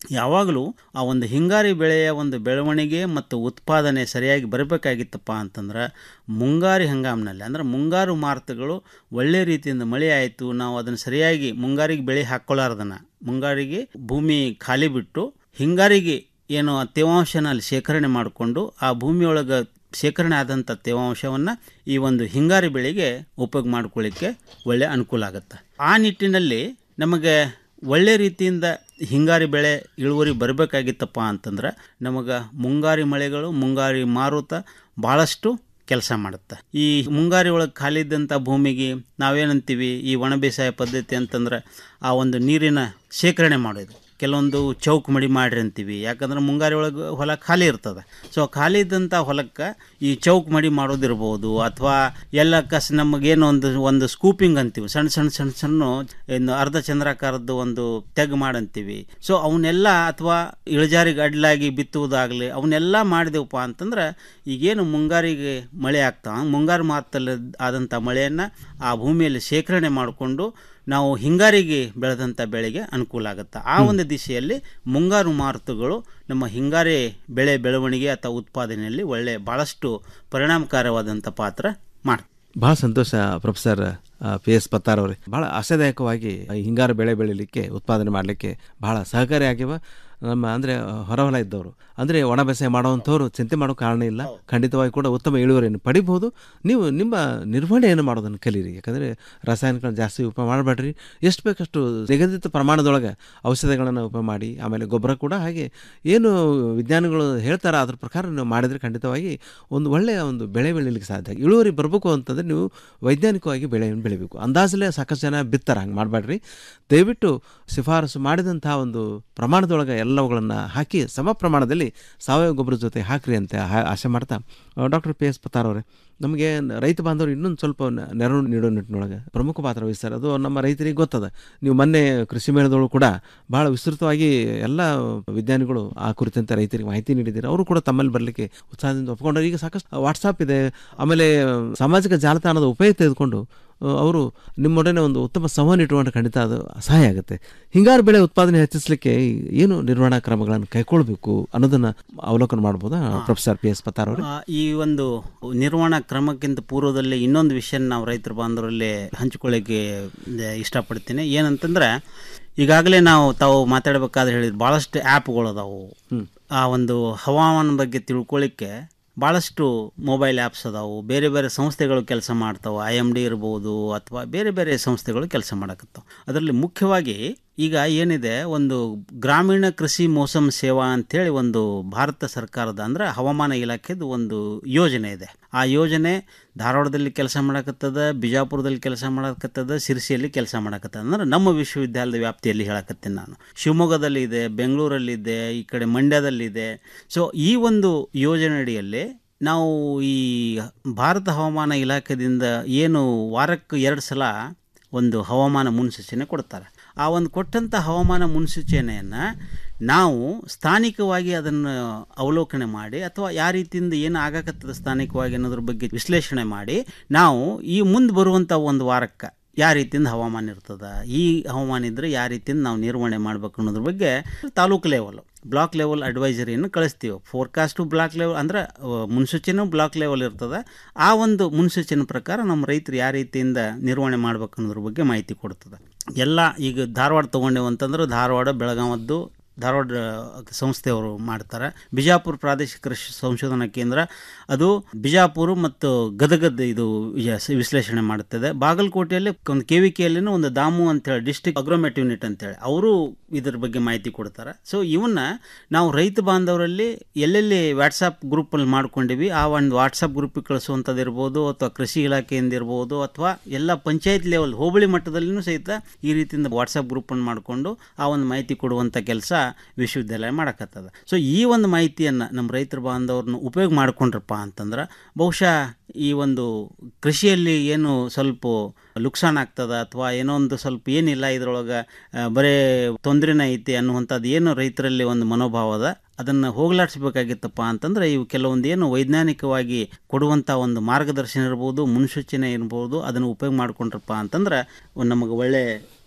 ಯಾವಾಗಲೂ ಆ ಒಂದು ಹಿಂಗಾರಿ ಬೆಳೆಯ ಒಂದು ಬೆಳವಣಿಗೆ ಮತ್ತು ಉತ್ಪಾದನೆ ಸರಿಯಾಗಿ ಬರಬೇಕಾಗಿತ್ತಪ್ಪ ಅಂತಂದ್ರೆ ಮುಂಗಾರಿ ಹಂಗಾಮಿನಲ್ಲಿ ಅಂದ್ರೆ ಮುಂಗಾರು ಮಾರುತಗಳು ಒಳ್ಳೆ ರೀತಿಯಿಂದ ಮಳೆ ಆಯಿತು ನಾವು ಅದನ್ನು ಸರಿಯಾಗಿ ಮುಂಗಾರಿಗೆ ಬೆಳೆ ಹಾಕ್ಕೊಳ್ಳಾರ್ದನ ಮುಂಗಾರಿಗೆ ಭೂಮಿ ಖಾಲಿ ಬಿಟ್ಟು ಹಿಂಗಾರಿಗೆ ಏನು ಆ ತೇವಾಂಶನ ಅಲ್ಲಿ ಶೇಖರಣೆ ಮಾಡಿಕೊಂಡು ಆ ಭೂಮಿಯೊಳಗೆ ಶೇಖರಣೆ ಆದಂಥ ತೇವಾಂಶವನ್ನು ಈ ಒಂದು ಹಿಂಗಾರಿ ಬೆಳೆಗೆ ಉಪಯೋಗ ಮಾಡ್ಕೊಳ್ಳಿಕ್ಕೆ ಒಳ್ಳೆ ಅನುಕೂಲ ಆಗುತ್ತೆ ಆ ನಿಟ್ಟಿನಲ್ಲಿ ನಮಗೆ ಒಳ್ಳೆ ರೀತಿಯಿಂದ ಹಿಂಗಾರಿ ಬೆಳೆ ಇಳುವರಿ ಬರಬೇಕಾಗಿತ್ತಪ್ಪ ಅಂತಂದ್ರೆ ನಮಗೆ ಮುಂಗಾರಿ ಮಳೆಗಳು ಮುಂಗಾರಿ ಮಾರುತ ಭಾಳಷ್ಟು ಕೆಲಸ ಮಾಡುತ್ತೆ ಈ ಮುಂಗಾರಿ ಒಳಗೆ ಖಾಲಿ ಇದ್ದಂಥ ಭೂಮಿಗೆ ನಾವೇನಂತೀವಿ ಈ ಒಣ ಬೇಸಾಯ ಪದ್ಧತಿ ಅಂತಂದ್ರೆ ಆ ಒಂದು ನೀರಿನ ಶೇಖರಣೆ ಮಾಡೋದು ಕೆಲವೊಂದು ಚೌಕ್ ಮಡಿ ಮಾಡ್ರಿ ಅಂತೀವಿ ಯಾಕಂದ್ರೆ ಮುಂಗಾರಿ ಒಳಗೆ ಹೊಲ ಖಾಲಿ ಇರ್ತದೆ ಸೊ ಖಾಲಿ ಇದ್ದಂಥ ಹೊಲಕ್ಕೆ ಈ ಚೌಕ್ ಮಡಿ ಮಾಡೋದಿರ್ಬೋದು ಅಥವಾ ಎಲ್ಲ ಕಸ್ ನಮಗೇನು ಒಂದು ಒಂದು ಸ್ಕೂಪಿಂಗ್ ಅಂತೀವಿ ಸಣ್ಣ ಸಣ್ಣ ಸಣ್ಣ ಸಣ್ಣ ಇನ್ನು ಅರ್ಧ ಚಂದ್ರಾಕಾರದ್ದು ಒಂದು ತೆಗ್ ಮಾಡಂತೀವಿ ಸೊ ಅವನ್ನೆಲ್ಲ ಅಥವಾ ಇಳಜಾರಿಗೆ ಅಡ್ಲಾಗಿ ಬಿತ್ತುವುದಾಗಲಿ ಅವನ್ನೆಲ್ಲ ಮಾಡಿದೆವಪ್ಪ ಅಂತಂದ್ರೆ ಈಗೇನು ಮುಂಗಾರಿಗೆ ಮಳೆ ಆಗ್ತಾ ಮುಂಗಾರು ಮಾತಲ್ಲಿ ಆದಂಥ ಮಳೆಯನ್ನು ಆ ಭೂಮಿಯಲ್ಲಿ ಶೇಖರಣೆ ಮಾಡಿಕೊಂಡು ನಾವು ಹಿಂಗಾರಿಗೆ ಬೆಳೆದಂಥ ಬೆಳೆಗೆ ಅನುಕೂಲ ಆಗುತ್ತೆ ಆ ಒಂದು ದಿಶೆಯಲ್ಲಿ ಮುಂಗಾರು ಮಾರುತಗಳು ನಮ್ಮ ಹಿಂಗಾರಿ ಬೆಳೆ ಬೆಳವಣಿಗೆ ಅಥವಾ ಉತ್ಪಾದನೆಯಲ್ಲಿ ಒಳ್ಳೆ ಭಾಳಷ್ಟು ಪರಿಣಾಮಕಾರವಾದಂಥ ಪಾತ್ರ ಮಾಡ್ತದೆ ಭಾಳ ಸಂತೋಷ ಪ್ರೊಫೆಸರ್ ಪಿ ಎಸ್ ಪತ್ತಾರ್ ಅವರೇ ಭಾಳ ಆಶಾದಾಯಕವಾಗಿ ಈ ಹಿಂಗಾರು ಬೆಳೆ ಬೆಳಿಲಿಕ್ಕೆ ಉತ್ಪಾದನೆ ಮಾಡಲಿಕ್ಕೆ ಭಾಳ ಸಹಕಾರಿಯಾಗಿವ ನಮ್ಮ ಅಂದರೆ ಹೊರಹೊಲ ಇದ್ದವರು ಅಂದರೆ ಒಣ ಬೇಸಾಯ ಮಾಡುವಂಥವ್ರು ಚಿಂತೆ ಮಾಡೋ ಕಾರಣ ಇಲ್ಲ ಖಂಡಿತವಾಗಿ ಕೂಡ ಉತ್ತಮ ಇಳುವರಿಯನ್ನು ಪಡಿಬಹುದು ನೀವು ನಿಮ್ಮ ನಿರ್ವಹಣೆಯನ್ನು ಮಾಡೋದನ್ನು ಕಲೀರಿ ಯಾಕಂದರೆ ರಾಸಾಯನಿಕಗಳನ್ನ ಜಾಸ್ತಿ ಉಪಯೋಗ ಮಾಡಬೇಡ್ರಿ ಎಷ್ಟು ಬೇಕಷ್ಟು ನಿಗದಿತ ಪ್ರಮಾಣದೊಳಗೆ ಔಷಧಿಗಳನ್ನು ಉಪಯೋಗ ಮಾಡಿ ಆಮೇಲೆ ಗೊಬ್ಬರ ಕೂಡ ಹಾಗೆ ಏನು ವಿಜ್ಞಾನಿಗಳು ಹೇಳ್ತಾರೆ ಅದ್ರ ಪ್ರಕಾರ ನೀವು ಮಾಡಿದರೆ ಖಂಡಿತವಾಗಿ ಒಂದು ಒಳ್ಳೆಯ ಒಂದು ಬೆಳೆ ಬೆಳೀಲಿಕ್ಕೆ ಸಾಧ್ಯ ಇಳುವರಿ ಬರಬೇಕು ಅಂತಂದರೆ ನೀವು ವೈಜ್ಞಾನಿಕವಾಗಿ ಬೆಳೆಯನ್ನು ಬೆಳಿಬೇಕು ಅಂದಾಜಲ್ಲೇ ಸಾಕಷ್ಟು ಜನ ಬಿತ್ತಾರೆ ಹಂಗೆ ಮಾಡಬೇಡ್ರಿ ದಯವಿಟ್ಟು ಶಿಫಾರಸು ಮಾಡಿದಂಥ ಒಂದು ಪ್ರಮಾಣದೊಳಗೆ ಎಲ್ಲವುಗಳನ್ನು ಹಾಕಿ ಸಮ ಪ್ರಮಾಣದಲ್ಲಿ ಸಾವಯವ ಗೊಬ್ಬರದ ಜೊತೆ ಹಾಕ್ರಿ ಅಂತ ಹಾ- ಆಶೆ ಮಾಡ್ತಾ ಡಾಕ್ಟರ್ ಪಿ ಎಸ್ ಪತ್ತಾರ್ ಅವರೇ ನಮಗೆ ರೈತ ಬಾಂಧವರು ಇನ್ನೊಂದು ಸ್ವಲ್ಪ ನ- ನೆರವು ನೀಡೋ ನಿಟ್ಟಿನೊಳಗೆ ಪ್ರಮುಖ ಪಾತ್ರ ವಹಿಸ್ತಾರೆ ಅದು ನಮ್ಮ ರೈತರಿಗೆ ಗೊತ್ತದ ನೀವು ಮೊನ್ನೆ ಕೃಷಿ ಮೇಳದೊಳಗೆ ಕೂಡ ಭಾಳ ವಿಸ್ತೃತವಾಗಿ ಎಲ್ಲ ವಿಜ್ಞಾನಿಗಳು ಆ ಕುರಿತಂತೆ ರೈತರಿಗೆ ಮಾಹಿತಿ ನೀಡಿದ್ದಾರೆ ಅವರು ಕೂಡ ತಮ್ಮಲ್ಲಿ ಬರಲಿಕ್ಕೆ ಉತ್ಸಾಹದಿಂದ ಒಪ್ಕೊಂಡ್ರೆ ಈಗ ಸಾಕಷ್ಟು ವಾಟ್ಸಾಪ್ ಇದೆ ಆಮೇಲೆ ಸಾಮಾಜಿಕ ಜಾಲತಾಣದ ಉಪಯೋಗ ತೆಗೆದುಕೊಂಡು ಆ, ಅವರು ನಿಮ್ಮೊಡನೆ ಒಂದು ಉತ್ತಮ ಸಂವಹನ ಇಟ್ಟುಕೊಂಡ್ರೆ ಖಂಡಿತ ಅದು ಸಹಾಯ ಆಗುತ್ತೆ ಹಿಂಗಾರು ಬೆಳೆ ಉತ್ಪಾದನೆ ಹೆಚ್ಚಿಸಲಿಕ್ಕೆ ಏನು ನಿರ್ವಹಣಾ ಕ್ರಮಗಳನ್ನು ಕೈಗೊಳ್ಳಬೇಕು ಅನ್ನೋದನ್ನ ಅವಲೋಕನ ಮಾಡ್ಬೋದಾ ಪ್ರೊಫೆಸರ್ ಪಿ ಎಸ್ ಪತ್ತಾರ್ ಅವರು ಆ, ಈ ಒಂದು ನಿರ್ವಹಣಾ ಕ್ರಮಕ್ಕಿಂತ ಪೂರ್ವದಲ್ಲಿ ಇನ್ನೊಂದು ವಿಷಯ ನಾವು ರೈತರ ಬಾಂಧವರಲ್ಲಿ ಹಂಚಿಕೊಳ್ಳಿಕ್ಕೆ ಆ, ಇಷ್ಟಪಡ್ತೀನಿ ಏನಂತಂದ್ರೆ ಈಗಾಗಲೇ ನಾವು ತಾವು ಮಾತಾಡಬೇಕಾದ್ರೆ ಹೇಳಿದ್ರು ಭಾಳಷ್ಟು ಆ್ಯಪ್ಗಳು ಅದಾವು ಆ ಒಂದು ಹವಾಮಾನ ಬಗ್ಗೆ ತಿಳ್ಕೊಳ್ಳಿಕ್ಕೆ ಭಾಳಷ್ಟು ಮೊಬೈಲ್ ಆ್ಯಪ್ಸ್ ಅದಾವು ಬೇರೆ ಬೇರೆ ಸಂಸ್ಥೆಗಳು ಕೆಲಸ ಮಾಡ್ತಾವೆ ಐ ಎಮ್ ಡಿ ಇರ್ಬೋದು ಅಥವಾ ಬೇರೆ ಬೇರೆ ಸಂಸ್ಥೆಗಳು ಕೆಲಸ ಮಾಡಕತ್ತಾವೆ ಅದರಲ್ಲಿ ಮುಖ್ಯವಾಗಿ ಈಗ ಏನಿದೆ ಒಂದು ಗ್ರಾಮೀಣ ಕೃಷಿ ಮೋಸಮ್ ಸೇವಾ ಅಂತೇಳಿ ಒಂದು ಭಾರತ ಸರ್ಕಾರದ ಅಂದ್ರೆ ಹವಾಮಾನ ಇಲಾಖೆದು ಒಂದು ಯೋಜನೆ ಇದೆ ಆ ಯೋಜನೆ ಧಾರವಾಡದಲ್ಲಿ ಕೆಲಸ ಮಾಡಕತ್ತದ ಬಿಜಾಪುರದಲ್ಲಿ ಕೆಲಸ ಮಾಡಕತ್ತದ ಸಿರ್ಸಿಯಲ್ಲಿ ಕೆಲಸ ಮಾಡಕತ್ತದ ಅಂದ್ರೆ ನಮ್ಮ ವಿಶ್ವವಿದ್ಯಾಲಯದ ವ್ಯಾಪ್ತಿಯಲ್ಲಿ ಹೇಳಕತ್ತೀನಿ ನಾನು ಶಿವಮೊಗ್ಗದಲ್ಲಿ ಇದೆ ಬೆಂಗಳೂರಲ್ಲಿದೆ ಈ ಕಡೆ ಮಂಡ್ಯದಲ್ಲಿದೆ ಸೊ ಈ ಒಂದು ಯೋಜನೆ ಅಡಿಯಲ್ಲಿ ನಾವು ಈ ಭಾರತ ಹವಾಮಾನ ಇಲಾಖೆದಿಂದ ಏನು ವಾರಕ್ಕೆ ಎರಡು ಸಲ ಒಂದು ಹವಾಮಾನ ಮುನ್ಸೂಚನೆ ಕೊಡ್ತಾರೆ ಆ ಒಂದು ಕೊಟ್ಟಂಥ ಹವಾಮಾನ ಮುನ್ಸೂಚನೆಯನ್ನು ನಾವು ಸ್ಥಾನಿಕವಾಗಿ ಅದನ್ನು ಅವಲೋಕನೆ ಮಾಡಿ ಅಥವಾ ಯಾವ ರೀತಿಯಿಂದ ಏನು ಆಗಕತ್ತದ ಸ್ಥಾನಿಕವಾಗಿ ಅನ್ನೋದ್ರ ಬಗ್ಗೆ ವಿಶ್ಲೇಷಣೆ ಮಾಡಿ ನಾವು ಈ ಮುಂದೆ ಬರುವಂಥ ಒಂದು ವಾರಕ್ಕೆ ಯಾವ ರೀತಿಯಿಂದ ಹವಾಮಾನ ಇರ್ತದ ಈ ಹವಾಮಾನ ಇದ್ದರೆ ಯಾವ ರೀತಿಯಿಂದ ನಾವು ನಿರ್ವಹಣೆ ಮಾಡ್ಬೇಕು ಅನ್ನೋದ್ರ ಬಗ್ಗೆ ತಾಲೂಕು ಲೆವೆಲ್ ಬ್ಲಾಕ್ ಲೆವೆಲ್ ಅಡ್ವೈಸರಿಯನ್ನು ಕಳಿಸ್ತೀವಿ ಫೋರ್ಕಾಸ್ಟು ಬ್ಲಾಕ್ ಲೆವೆಲ್ ಅಂದ್ರೆ ಅಹ್, ಮುನ್ಸೂಚನೆ ಬ್ಲಾಕ್ ಲೆವೆಲ್ ಇರ್ತದೆ ಆ ಒಂದು ಮುನ್ಸೂಚನೆ ಪ್ರಕಾರ ನಮ್ಮ ರೈತರು ಯಾವ ರೀತಿಯಿಂದ ನಿರ್ವಹಣೆ ಮಾಡ್ಬೇಕು ಅನ್ನೋದ್ರ ಬಗ್ಗೆ ಮಾಹಿತಿ ಕೊಡ್ತದೆ ಎಲ್ಲ ಈಗ ಧಾರವಾಡ ತೊಗೊಂಡೇವು ಅಂತಂದ್ರೆ ಧಾರವಾಡ ಬೆಳಗಾವದ್ದು ಧಾರವಾಡ ಸಂಸ್ಥೆಯವರು ಮಾಡ್ತಾರೆ ಬಿಜಾಪುರ ಪ್ರಾದೇಶಿಕ ಕೃಷಿ ಸಂಶೋಧನಾ ಕೇಂದ್ರ ಅದು ಬಿಜಾಪುರ ಮತ್ತು ಗದಗದ ಇದು ವಿಜ- ವಿಶ್ಲೇಷಣೆ ಮಾಡುತ್ತದೆ ಬಾಗಲಕೋಟೆಯಲ್ಲಿ ಒಂದು ಕೆ ವಿ ಕೆಯಲ್ಲಿನ ಒಂದು ದಾಮು ಅಂತೇಳಿ ಡಿಸ್ಟ್ರಿಕ್ಟ್ ಅಗ್ರೋಮೆಟ್ ಯೂನಿಟ್ ಅಂತೇಳಿ ಅವರು ಇದ್ರ ಬಗ್ಗೆ ಮಾಹಿತಿ ಕೊಡ್ತಾರೆ ಸೊ ಇವನ್ನ ನಾವು ರೈತ ಬಾಂಧವರಲ್ಲಿ ಎಲ್ಲೆಲ್ಲಿ ವಾಟ್ಸಪ್ ಗ್ರೂಪಲ್ಲಿ ಮಾಡ್ಕೊಂಡಿವಿ ಆ ಒಂದು ವಾಟ್ಸಪ್ ಗ್ರೂಪಿಗೆ ಕಳಿಸುವಂಥದ್ದು ಇರ್ಬೋದು ಅಥವಾ ಕೃಷಿ ಇಲಾಖೆಯಿಂದ ಇರ್ಬೋದು ಅಥವಾ ಎಲ್ಲ ಪಂಚಾಯತ್ ಲೆವೆಲ್ ಹೋಬಳಿ ಮಟ್ಟದಲ್ಲಿನೂ ಸಹಿತ ಈ ರೀತಿಯಿಂದ ವಾಟ್ಸಪ್ ಗ್ರೂಪನ್ನು ಮಾಡಿಕೊಂಡು ಆ ಒಂದು ಮಾಹಿತಿ ಕೊಡುವಂಥ ಕೆಲಸ ವಿಶ್ವವಿದ್ಯಾಲಯ ಮಾಡಕತ್ತದ ಸೊ ಈ ಒಂದು ಮಾಹಿತಿಯನ್ನು ನಮ್ಮ ರೈತರ ಬಾಂಧವ್ರನ್ನ ಉಪಯೋಗ ಮಾಡ್ಕೊಂಡ್ರಪ್ಪ ಅಂತಂದ್ರೆ ಬಹುಶಃ ಈ ಒಂದು ಕೃಷಿಯಲ್ಲಿ ಏನು ಸ್ವಲ್ಪ ಲುಕ್ಸಾನ್ ಆಗ್ತದ ಅಥವಾ ಏನೋ ಒಂದು ಸ್ವಲ್ಪ ಏನಿಲ್ಲ ಇದ್ರೊಳಗೆ ಆ, ಬರೇ ತೊಂದರೆನೇ ಐತಿ ಅನ್ನುವಂಥದ್ದು ಏನು ರೈತರಲ್ಲಿ ಒಂದು ಮನೋಭಾವ ಅದ ಅದನ್ನು ಹೋಗಲಾಡಿಸ್ಬೇಕಾಗಿತ್ತಪ್ಪ ಅಂತಂದ್ರೆ ಇವು ಕೆಲವೊಂದು ಏನು ವೈಜ್ಞಾನಿಕವಾಗಿ ಕೊಡುವಂಥ ಒಂದು ಮಾರ್ಗದರ್ಶನ ಇರ್ಬೋದು ಮುನ್ಸೂಚನೆ ಇರ್ಬೋದು ಅದನ್ನು ಉಪಯೋಗ ಮಾಡ್ಕೊಂಡ್ರಪ್ಪ ಅಂತಂದ್ರೆ ನಮಗೆ ಒಳ್ಳೆ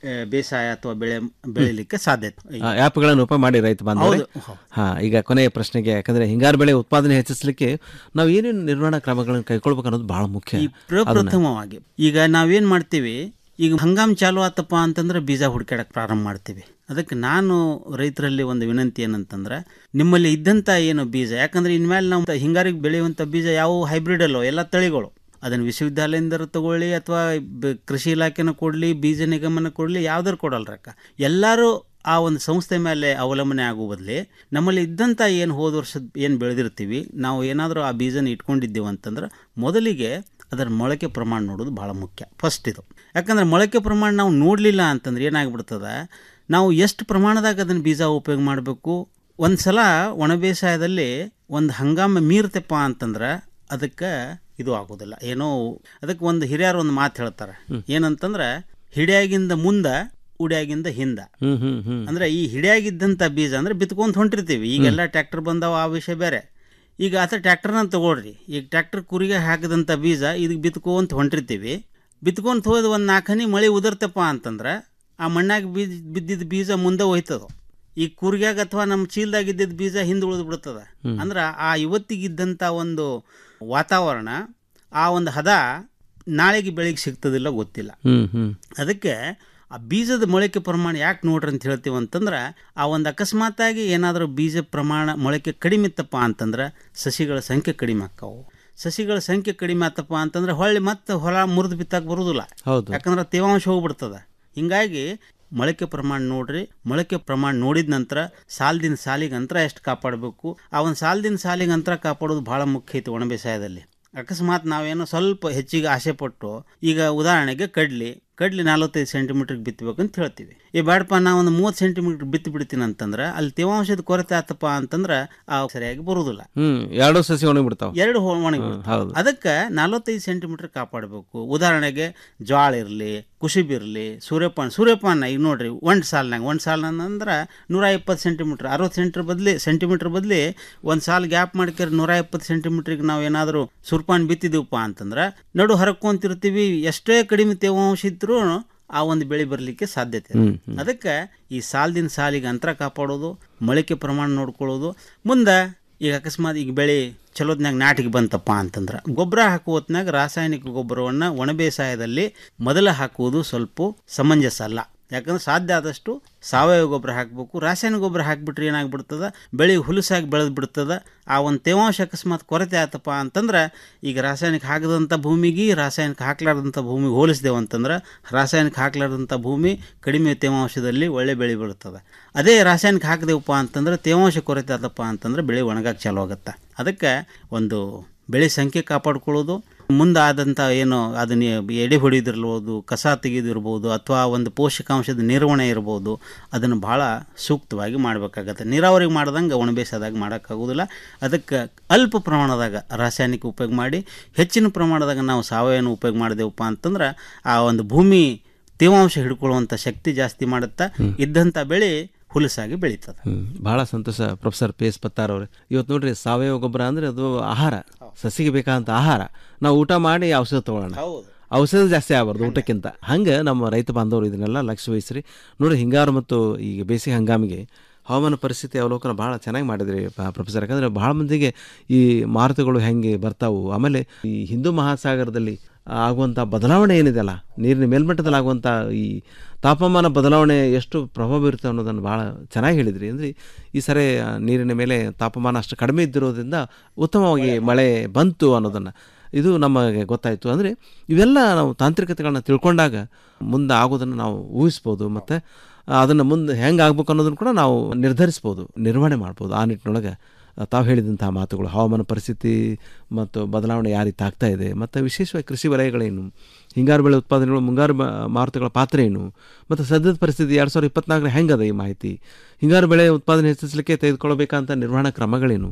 ಆ, ಬೇಸಾಯ ಅಥವಾ ಬೆಳೆ ಬೆಳಿಲಿಕ್ಕೆ ಸಾಧ್ಯತೆ ಆ, ಆ್ಯಪ್ಗಳನ್ನು ಉಪ ಮಾಡಿ ರೈತ ಬಾಂಧವರೇ ಹೌದು, ಹೌದು. ಹಾ ಈಗ ಕೊನೆಯ ಪ್ರಶ್ನೆಗೆ ಯಾಕಂದ್ರೆ ಹಿಂಗಾರು ಬೆಳೆ ಉತ್ಪಾದನೆ ಹೆಚ್ಚಿಸಲಿಕ್ಕೆ ನಾವು ಏನೇನು ನಿರ್ವಹಣಾ ಕ್ರಮಗಳನ್ನು ಕೈಗೊಳ್ಬೇಕು ಅನ್ನೋದು ಬಹಳ ಮುಖ್ಯ ಅದನ್ನ- ಪ್ರಪ್ರಥಮವಾಗಿ ಈಗ ನಾವೇನ್ ಮಾಡ್ತೀವಿ ಈಗ ಹಂಗಾಮ್ ಚಾಲು ಆತಪ್ಪ ಅಂತಂದ್ರೆ ಬೀಜ ಹುಡ್ಕಾಡಕ್ ಪ್ರಾರಂಭ ಮಾಡ್ತೀವಿ ಅದಕ್ಕೆ ನಾನು ರೈತರಲ್ಲಿ ಒಂದು ವಿನಂತಿ ಏನಂತಂದ್ರೆ ನಿಮ್ಮಲ್ಲಿ ಇದ್ದಂಥ ಏನು ಬೀಜ ಯಾಕಂದ್ರೆ ಇನ್ಮೇಲೆ ನಾವು ಹಿಂಗಾರಿಗೆ ಬೆಳೆಯುವಂಥ ಬೀಜ ಯಾವ ಹೈಬ್ರಿಡ್ ಅಲ್ಲೋ ಎಲ್ಲ ತಳಿಗಳು ಅದನ್ನು ವಿಶ್ವವಿದ್ಯಾಲಯದಿಂದ ತಗೊಳ್ಳಿ ಅಥವಾ ಬ- ಕೃಷಿ ಇಲಾಖೆನ ಕೊಡಲಿ ಬೀಜ ನಿಗಮನ ಕೊಡಲಿ ಯಾವ್ದಾರು ಕೊಡಲ್ರಕ್ಕ ಎಲ್ಲರೂ ಆ ಒಂದು ಸಂಸ್ಥೆ ಮೇಲೆ ಅವಲಂಬನೆ ಆಗುವ ಬದಲಿ ನಮ್ಮಲ್ಲಿ ಇದ್ದಂಥ ಏನು ಹೋದ ವರ್ಷದ ಏನು ಬೆಳೆದಿರ್ತೀವಿ ನಾವು ಏನಾದರೂ ಆ ಬೀಜನ ಇಟ್ಕೊಂಡಿದ್ದೀವಿ ಅಂತಂದ್ರೆ ಮೊದಲಿಗೆ ಅದರ ಮೊಳಕೆ ಪ್ರಮಾಣ ನೋಡೋದು ಭಾಳ ಮುಖ್ಯ ಫಸ್ಟ್ ಇದು ಯಾಕಂದ್ರೆ ಮೊಳಕೆ ಪ್ರಮಾಣ ನಾವು ನೋಡಲಿಲ್ಲ ಅಂತಂದ್ರೆ ಏನಾಗ್ಬಿಡ್ತದೆ ನಾವು ಎಷ್ಟು ಪ್ರಮಾಣದಾಗ ಅದನ್ನು ಬೀಜ ಉಪಯೋಗ ಮಾಡಬೇಕು ಒಂದು ಸಲ ಒಣ ಬೇಸಾಯದಲ್ಲಿ ಒಂದು ಹಂಗಾಮ ಮೀರ್ತಪ್ಪ ಅಂತಂದ್ರೆ ಅದಕ್ಕೆ ಇದು ಆಗೋದಿಲ್ಲ ಏನೋ ಅದಕ್ಕೆ ಒಂದು ಹಿರಿಯರು ಒಂದು ಮಾತು ಹೇಳ್ತಾರೆ ಏನಂತಂದ್ರೆ ಹಿಡಿಯಾಗಿಂದ ಮುಂದ ಉಡಿಯಾಗಿಂದ ಹಿಂದ ಹ್ಮ್ ಹ್ಮ್ ಹ್ಮ್ ಅಂದ್ರೆ ಈ ಹಿಡಿಯಾಗಿದ್ದಂಥ ಬೀಜ ಅಂದ್ರೆ ಬಿತ್ಕೊಂತ ಹೊಂಟಿರ್ತೀವಿ ಈಗೆಲ್ಲ ಟ್ರ್ಯಾಕ್ಟರ್ ಬಂದಾವ ಆ ವಿಷಯ ಬೇರೆ ಈಗ ಆತ ಟ್ರ್ಯಾಕ್ಟರ್ನ ತಗೊಳ್ರಿ ಈಗ ಟ್ರ್ಯಾಕ್ಟರ್ ಕುರಿಗೆ ಹಾಕಿದಂಥ ಬೀಜ ಇದಕ್ಕೆ ಬಿತ್ಕೊಂತ ಹೊಂಟಿರ್ತೀವಿ ಬಿತ್ಕೊಂತ ಹೋದ ಒಂದು ನಾಲ್ಕು ಹನಿ ಮಳೆ ಉದರ್ತಪ್ಪ ಅಂತಂದ್ರೆ ಆ ಮಣ್ಣಾಗ ಬೀಜ ಬಿದ್ದಿದ್ದ ಬೀಜ ಮುಂದೆ ಹೋಯ್ತದ ಈ ಕೂರ್ಗ್ಯಾಗ ಅಥವಾ ನಮ್ಮ ಚೀಲದಾಗ ಇದ್ದಿದ್ದ ಬೀಜ ಹಿಂದೆ ಉಳಿದು ಬಿಡ್ತದ ಹ್ಮ್. ಅಂದ್ರೆ ಆ ಇವತ್ತಿಗಿದ್ದಂಥ ಒಂದು ವಾತಾವರಣ ಆ ಒಂದು ಹದ ನಾಳೆಗೆ ಬೆಳಿಗ್ಗೆ ಸಿಗ್ತದಿಲ್ಲ ಗೊತ್ತಿಲ್ಲ ಹ್ಮ್ ಹ್ಮ್ ಅದಕ್ಕೆ ಆ ಬೀಜದ ಮೊಳಕೆ ಪ್ರಮಾಣ ಯಾಕೆ ನೋಡ್ರಿ ಅಂತ ಹೇಳ್ತೀವಿ ಅಂತಂದ್ರೆ ಆ ಒಂದು ಅಕಸ್ಮಾತಾಗಿ ಏನಾದರೂ ಬೀಜ ಪ್ರಮಾಣ ಮೊಳಕೆ ಕಡಿಮೆ ಇತ್ತಪ್ಪ ಅಂತಂದ್ರೆ ಸಸಿಗಳ ಸಂಖ್ಯೆ ಕಡಿಮೆ ಆಕ್ಕಾವು ಸಸಿಗಳ ಸಂಖ್ಯೆ ಕಡಿಮೆ ಆತಪ್ಪ ಅಂತಂದ್ರೆ ಹೊಳ್ಳಿ ಮತ್ತೆ ಹೊಲ ಮುರಿದು ಬಿತ್ತಾಕ ಬರುದಿಲ್ಲ ಹೌದು. ಯಾಕಂದ್ರೆ ತೇವಾಂಶ ಹೋಗ್ಬಿಡ್ತದ ಹಿಂಗಾಗಿ ಮೊಳಕೆ ಪ್ರಮಾಣ ನೋಡ್ರಿ ಮೊಳಕೆ ಪ್ರಮಾಣ ನೋಡಿದ ನಂತರ ಸಾಲದಿಂದ ಸಾಲಿಗೆ ಅಂತರ ಎಷ್ಟು ಕಾಪಾಡಬೇಕು ಆ ಒಂದು ಸಾಲದಿಂದ ಸಾಲಿಗೆ ಅಂತರ ಕಾಪಾಡೋದು ಭಾಳ ಮುಖ್ಯ ಐತಿ ಒಣ ಬೇಸಾಯದಲ್ಲಿ ಅಕಸ್ಮಾತ್ ನಾವೇನೋ ಸ್ವಲ್ಪ ಹೆಚ್ಚಿಗೆ ಆಸೆ ಪಟ್ಟು ಈಗ ಉದಾಹರಣೆಗೆ ಕಡ್ಲಿ ಕಡ್ಲಿ ನಲವತ್ತೈದು ಸೆಂಟಿಮೀಟ್ರಿಗೆ ಬಿತ್ತಬೇಕಂತ ಹೇಳ್ತೀವಿ ಈ ಬೇಡಪ್ಪ ನಾ ಒಂದು ಮೂವತ್ತು ಸೆಂಟಿಮೀಟ್ರ್ ಬಿತ್ತಿ ಬಿಡ್ತೀನಿ ಅಂತಂದ್ರೆ ಅಲ್ಲಿ ತೇವಾಂಶದ ಕೊರತೆ ಆತಪ್ಪ ಅಂತಂದ್ರೆ ಆ ಸರಿಯಾಗಿ ಬರುವುದಿಲ್ಲ ಹ್ಮ್ ಎರಡು ಸಸಿ ಒಣಗಿಬಿಡ್ತಾವ ಎರಡು ಹೊ- ಒಣಗಿ ಹ್ಮ್, ಬಿಡ್ತಾವೆ. ಹೌದು. ಅದಕ್ಕೆ ನಲವತ್ತೈದು ಸೆಂಟಿಮೀಟರ್ ಕಾಪಾಡಬೇಕು ಉದಾಹರಣೆಗೆ ಜ್ವಾಳ ಇರಲಿ ಕುಶಿಬ್ ಇರಲಿ ಸೂರ್ಯಪಾನ ಸೂರ್ಯಪಾನ ಈಗ ನೋಡ್ರಿ ಒಂದು ಸಾಲ್ನಾಗ ಒಂದು ಸಾಲ್ನಾಗ ಅಂದ್ರೆ ನೂರ ಇಪ್ಪತ್ತು ಸೆಂಟಿಮೀಟ್ರ್ ಅರವತ್ತು ಸೆಂಟ್ರ್ ಬದಲಿ ಸೆಂಟಿಮೀಟ್ರ್ ಬದಲಿ ಒಂದು ಸಾಲ್ ಗ್ಯಾಪ್ ಮಾಡ್ಕೇರಿ ನೂರ ಇಪ್ಪತ್ತು ಸೆಂಟಿಮೀಟ್ರಿಗೆ ನಾವು ಏನಾದರೂ ಸುರ್ಪಾನ್ ಬಿತ್ತಿದೀವಪ್ಪ ಅಂತಂದ್ರೆ ನಡು ಹರಕೊಂತಿರ್ತೀವಿ ಎಷ್ಟೇ ಕಡಿಮೆ ತೇವಾಂಶ ಇದ್ರೂ ಆ ಒಂದು ಬೆಳೆ ಬರಲಿಕ್ಕೆ ಸಾಧ್ಯತೆ ಇದೆ. ಹ್ಮ್, ಹ್ಮ್. ಅದಕ್ಕೆ ಈ ಸಾಲದಿಂದ ಸಾಲಿಗೆ ಅಂತರ ಕಾಪಾಡೋದು ಮೊಳಕೆ ಪ್ರಮಾಣ ನೋಡ್ಕೊಳ್ಳೋದು ಮುಂದೆ ಈಗ ಅಕಸ್ಮಾತ್ ಈಗ ಬೆಳೆ ಚಲೋತ್ನಾಗ ನಾಟಿಗೆ ಬಂತಪ್ಪ ಅಂತಂದ್ರೆ ಗೊಬ್ಬರ ಹಾಕುವ ಹೊತ್ನಾಗ ರಾಸಾಯನಿಕ ಗೊಬ್ಬರವನ್ನು ಒಣ ಬೇಸಾಯದಲ್ಲಿ ಮೊದಲ ಹಾಕುವುದು ಸ್ವಲ್ಪ ಸಮಂಜಸ ಅಲ್ಲ ಯಾಕಂದ್ರೆ ಸಾಧ್ಯ ಆದಷ್ಟು ಸಾವಯವ ಗೊಬ್ಬರ ಹಾಕಬೇಕು ರಾಸಾಯನಿಕ ಗೊಬ್ಬರ ಹಾಕಿಬಿಟ್ರೆ ಏನಾಗ್ಬಿಡ್ತದ ಬೆಳೆ ಹುಲಸಾಗಿ ಬೆಳೆದು ಬಿಡ್ತದ ಆ ಒಂದು ತೇವಾಂಶ ಅಕಸ್ಮಾತ್ ಕೊರತೆ ಆತಪ್ಪ ಅಂತಂದ್ರೆ ಈಗ ರಾಸಾಯನಿಕ ಹಾಕದಂಥ ಭೂಮಿಗೆ ರಾಸಾಯನಿಕ ಹಾಕ್ಲಾರ್ದಂಥ ಭೂಮಿಗೆ ಹೋಲಿಸಿದೆವು ಅಂತಂದ್ರೆ ರಾಸಾಯನಿಕ ಹಾಕ್ಲಾರ್ದಂಥ ಭೂಮಿ ಕಡಿಮೆ ತೇವಾಂಶದಲ್ಲಿ ಒಳ್ಳೆ ಬೆಳೆ ಬೀಳ್ತದೆ ಅದೇ ರಾಸಾಯನಿಕ ಹಾಕಿದೆವಪ್ಪ ಅಂತಂದ್ರೆ ತೇವಾಂಶ ಕೊರತೆ ಆತಪ್ಪ ಅಂತಂದ್ರೆ ಬೆಳೆ ಒಣಗಕ್ಕೆ ಚಾಲು ಆಗುತ್ತೆ ಅದಕ್ಕೆ ಒಂದು ಬೆಳೆ ಸಂಖ್ಯೆ ಕಾಪಾಡ್ಕೊಳ್ಳೋದು ಮುಂದಾದಂಥ ಏನು ಅದನ್ನ ಎಡೆ ಹೊಡಿದಿರ್ಬೋದು ಕಸ ತೆಗೆದಿರ್ಬೋದು ಅಥವಾ ಒಂದು ಪೋಷಕಾಂಶದ ನಿರ್ವಹಣೆ ಇರ್ಬೋದು ಅದನ್ನು ಭಾಳ ಸೂಕ್ತವಾಗಿ ಮಾಡಬೇಕಾಗತ್ತೆ ನೀರಾವರಿಗೆ ಮಾಡ್ದಂಗೆ ಒಣ ಬೇಸಾಯದಾಗ ಮಾಡೋಕ್ಕಾಗೋದಿಲ್ಲ ಅದಕ್ಕೆ ಅಲ್ಪ ಪ್ರಮಾಣದಾಗ ರಾಸಾಯನಿಕ ಉಪಯೋಗ ಮಾಡಿ ಹೆಚ್ಚಿನ ಪ್ರಮಾಣದಾಗ ನಾವು ಸಾವಯವ ಉಪಯೋಗ ಮಾಡಿದೆವಪ್ಪ ಅಂತಂದ್ರೆ ಆ ಒಂದು ಭೂಮಿ ತೇವಾಂಶ ಹಿಡ್ಕೊಳ್ಳುವಂಥ ಶಕ್ತಿ ಜಾಸ್ತಿ ಮಾಡುತ್ತಾ ಇದ್ದಂಥ ಬೆಳೆ ಹುಲಸಾಗಿ ಬೆಳೀತದೆ ಹ್ಮ್ ಬಹಳ ಸಂತೋಷ ಪ್ರೊಫೆಸರ್ ಪಿ ಎಸ್ ಪತ್ತಾರ್ ಅವ್ರೆ ಇವತ್ತು ನೋಡ್ರಿ ಸಾವಯವ ಗೊಬ್ಬರ ಅಂದ್ರೆ ಅದು ಆಹಾರ ಸಸಿಗೆ ಬೇಕಾದಂತ ಆಹಾರ ನಾವು ಊಟ ಮಾಡಿ ಔಷಧ ತಗೊಳ್ಳೋಣ ಔಷಧ ಜಾಸ್ತಿ ಆಗಬಾರ್ದು ಊಟಕ್ಕಿಂತ ಹಂಗೆ ನಮ್ಮ ರೈತ ಬಾಂಧವರು ಇದನ್ನೆಲ್ಲ ಲಕ್ಷ್ಯ ವಹಿಸ್ರಿ ನೋಡ್ರಿ ಹಿಂಗಾರು ಮತ್ತು ಈಗ ಬೇಸಿಗೆ ಹಂಗಾಮಿಗೆ ಹವಾಮಾನ ಪರಿಸ್ಥಿತಿ ಅವಲೋಕನ ಭಾಳ ಚೆನ್ನಾಗಿ ಮಾಡಿದ್ರಿ ಪ- ಪ್ರೊಫೆಸರ್ ಯಾಕಂದ್ರೆ ಭಾಳ ಮಂದಿಗೆ ಈ ಮಾರುತಗಳು ಹೆಂಗೆ ಬರ್ತಾವು ಆಮೇಲೆ ಈ ಹಿಂದೂ ಮಹಾಸಾಗರದಲ್ಲಿ ಆಗುವಂಥ ಬದಲಾವಣೆ ಏನಿದೆಯಲ್ಲ ನೀರಿನ ಮೇಲ್ಮಟ್ಟದಲ್ಲಿ ಆಗುವಂಥ ಈ ತಾಪಮಾನ ಬದಲಾವಣೆ ಎಷ್ಟು ಪ್ರಭಾವ ಬೀರುತ್ತೆ ಅನ್ನೋದನ್ನು ಭಾಳ ಚೆನ್ನಾಗಿ ಹೇಳಿದ್ರಿ ಅಂದರೆ ಈ ಸರಿ ಆ, ನೀರಿನ ಮೇಲೆ ತಾಪಮಾನ ಅಷ್ಟು ಕಡಿಮೆ ಇದ್ದಿರೋದ್ರಿಂದ ಉತ್ತಮವಾಗಿ ಮಳೆ ಬಂತು ಅನ್ನೋದನ್ನು ಇದು ನಮಗೆ ಗೊತ್ತಾಯಿತು ಅಂದರೆ ಇವೆಲ್ಲ ನಾವು ತಾಂತ್ರಿಕತೆಗಳನ್ನ ತಿಳ್ಕೊಂಡಾಗ ಮುಂದೆ ಆಗೋದನ್ನು ನಾವು ಊಹಿಸ್ಬೋದು ಮತ್ತು ಅದನ್ನು ಮುಂದೆ ಹೆಂಗೆ ಆಗ್ಬೇಕು ಅನ್ನೋದನ್ನು ಕೂಡ ನಾವು ನಿರ್ಧರಿಸ್ಬೋದು ನಿರ್ವಹಣೆ ಮಾಡ್ಬೋದು ಆ ನಿಟ್ಟಿನೊಳಗೆ ತಾವು ಹೇಳಿದಂಥ ಮಾತುಗಳು ಹವಾಮಾನ ಪರಿಸ್ಥಿತಿ ಮತ್ತು ಬದಲಾವಣೆ ಯಾವ ರೀತಿ ಆಗ್ತಾ ಇದೆ ಮತ್ತು ವಿಶೇಷವಾಗಿ ಕೃಷಿ ವಲಯಗಳೇನು ಹಿಂಗಾರು ಬೆಳೆ ಉತ್ಪಾದನೆಗಳು ಮುಂಗಾರು ಬ- ಮಾರುತಗಳ ಪಾತ್ರ ಏನು ಮತ್ತು ಸದ್ಯದ ಪರಿಸ್ಥಿತಿ ಎರಡು ಸಾವಿರದ ಇಪ್ಪತ್ನಾಲ್ಕರ ಹೆಂಗದ ಈ ಮಾಹಿತಿ ಹಿಂಗಾರು ಬೆಳೆ ಉತ್ಪಾದನೆ ಹೆಚ್ಚಿಸಲಿಕ್ಕೆ ತೆಗೆದುಕೊಳ್ಳಬೇಕಂತ ನಿರ್ವಹಣಾ ಕ್ರಮಗಳೇನು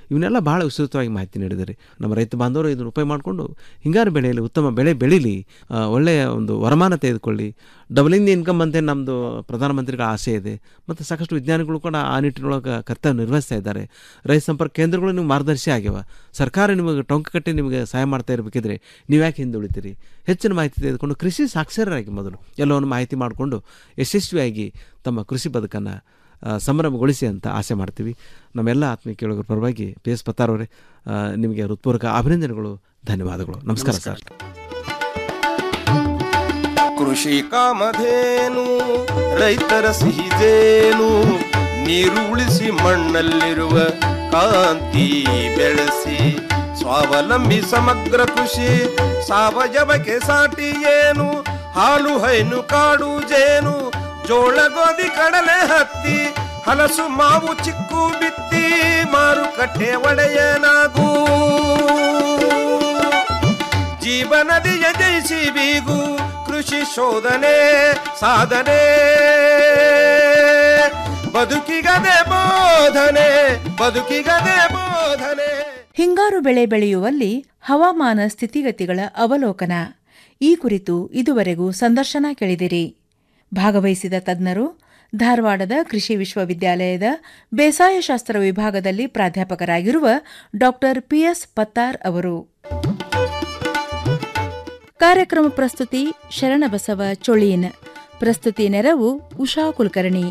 ಇವನ್ನೆಲ್ಲ ಭಾಳ ವಿಸ್ತೃತವಾಗಿ ಮಾಹಿತಿ ನೀಡಿದ್ದಾರೆ ನಮ್ಮ ರೈತ ಬಾಂಧವರು ಇದನ್ನು ಉಪಯೋಗ ಮಾಡಿಕೊಂಡು ಹಿಂಗಾರು ಬೆಳೆಯಲ್ಲಿ ಉತ್ತಮ ಬೆಳೆ ಬೆಳೀಲಿ ಆ, ಒಳ್ಳೆಯ ಒಂದು ವರಮಾನ ತೆಗೆದುಕೊಳ್ಳಿ ಡಬಲಿಂಗ್ ಇನ್ಕಮ್ ಅಂತ ನಮ್ಮದು ಪ್ರಧಾನಮಂತ್ರಿಗಳ ಆಸೆ ಇದೆ ಮತ್ತು ಸಾಕಷ್ಟು ವಿಜ್ಞಾನಿಗಳು ಕೂಡ ಆ ನಿಟ್ಟಿನೊಳಗೆ ಕರ್ತವ್ಯ ನಿರ್ವಹಿಸ್ತಾ ಇದ್ದಾರೆ ರೈತ ಸಂಪರ್ಕ ಕೇಂದ್ರಗಳು ನಿಮ್ಗೆ ಮಾರ್ಗದರ್ಶಿ ಆಗ್ಯಾವ ಸರ್ಕಾರ ನಿಮಗೆ ಟೊಂಕ ಕಟ್ಟಿ ನಿಮಗೆ ಸಹಾಯ ಮಾಡ್ತಾ ಇರಬೇಕಿದ್ರೆ ನೀವು ಯಾಕೆ ಹಿಂದುಳಿತೀರಿ ಹೆಚ್ಚಿನ ಮಾಹಿತಿ ತೆಗೆದುಕೊಂಡು ಕೃಷಿ ಸಾಕ್ಷರರಾಗಿ ಮೊದಲು ಎಲ್ಲವನ್ನು ಮಾಹಿತಿ ಮಾಡಿಕೊಂಡು ಯಶಸ್ವಿಯಾಗಿ ತಮ್ಮ ಕೃಷಿ ಬದುಕನ್ನು ಆ, ಸಂಭ್ರಮಗೊಳಿಸಿ ಅಂತ ಆಸೆ ಮಾಡ್ತೀವಿ ನಮ್ಮೆಲ್ಲ ಆತ್ಮೀಯ ಕೇಳುಗರ ಪರವಾಗಿ ಪಿ ಎಸ್ ಪತ್ತಾರವರೇ ಆ, ನಿಮಗೆ ಹೃತ್ಪೂರ್ವಕ ಅಭಿನಂದನೆಗಳು ಧನ್ಯವಾದಗಳು ನಮಸ್ಕಾರ ಸರ್ ಕೃಷಿ ಕಾಮಧೇನು ರೈತರ ಸಿಹಿದೇನು ನೀರು ಉಳಿಸಿ ಮಣ್ಣಲ್ಲಿರುವ ಕಾಂತಿ ಬೆಳೆಸಿ ಸ್ವಾವಲಂಬಿ ಸಮಗ್ರ ಕೃಷಿ ಸಾವಯವಕ್ಕೆ ಸಾಟಿ ಏನು ಹಾಲು ಹೈನು ಕಾಡು ಜೇನು ಜೋಳ ಗೋಧಿ ಕಡಲೆ ಹತ್ತಿ ಹಲಸು ಮಾವು ಚಿಕ್ಕು ಬಿತ್ತಿ ಮಾರುಕಟ್ಟೆ ಒಡೆಯನಾಗೂ ಜೀವನದಿಯ ಜಯಿಸಿ ಬೀಗು ಕೃಷಿ ಶೋಧನೆ ಸಾಧನೆ ಬದುಕಿಗದೆ ಬೋಧನೆ ಬದುಕಿಗದೆ ಬೋಧನೆ ಹಿಂಗಾರು ಬೆಳೆ ಬೆಳೆಯುವಲ್ಲಿ ಹವಾಮಾನ ಸ್ಥಿತಿಗತಿಗಳ ಅವಲೋಕನ ಈ ಕುರಿತು ಇದುವರೆಗೂ ಸಂದರ್ಶನ ಕೇಳಿದಿರಿ ಭಾಗವಹಿಸಿದ ತಜ್ಞರು ಧಾರವಾಡದ ಕೃಷಿ ವಿಶ್ವವಿದ್ಯಾಲಯದ ಬೇಸಾಯಶಾಸ್ತ್ರ ವಿಭಾಗದಲ್ಲಿ ಪ್ರಾಧ್ಯಾಪಕರಾಗಿರುವ ಡಾಕ್ಟರ್ ಪಿಎಸ್ ಪತ್ತಾರ್ ಅವರು ಕಾರ್ಯಕ್ರಮ ಪ್ರಸ್ತುತಿ ಶರಣಬಸವ ಚೊಳೀನ್ ಪ್ರಸ್ತುತಿ ನೆರವು ಉಷಾ ಕುಲಕರ್ಣಿ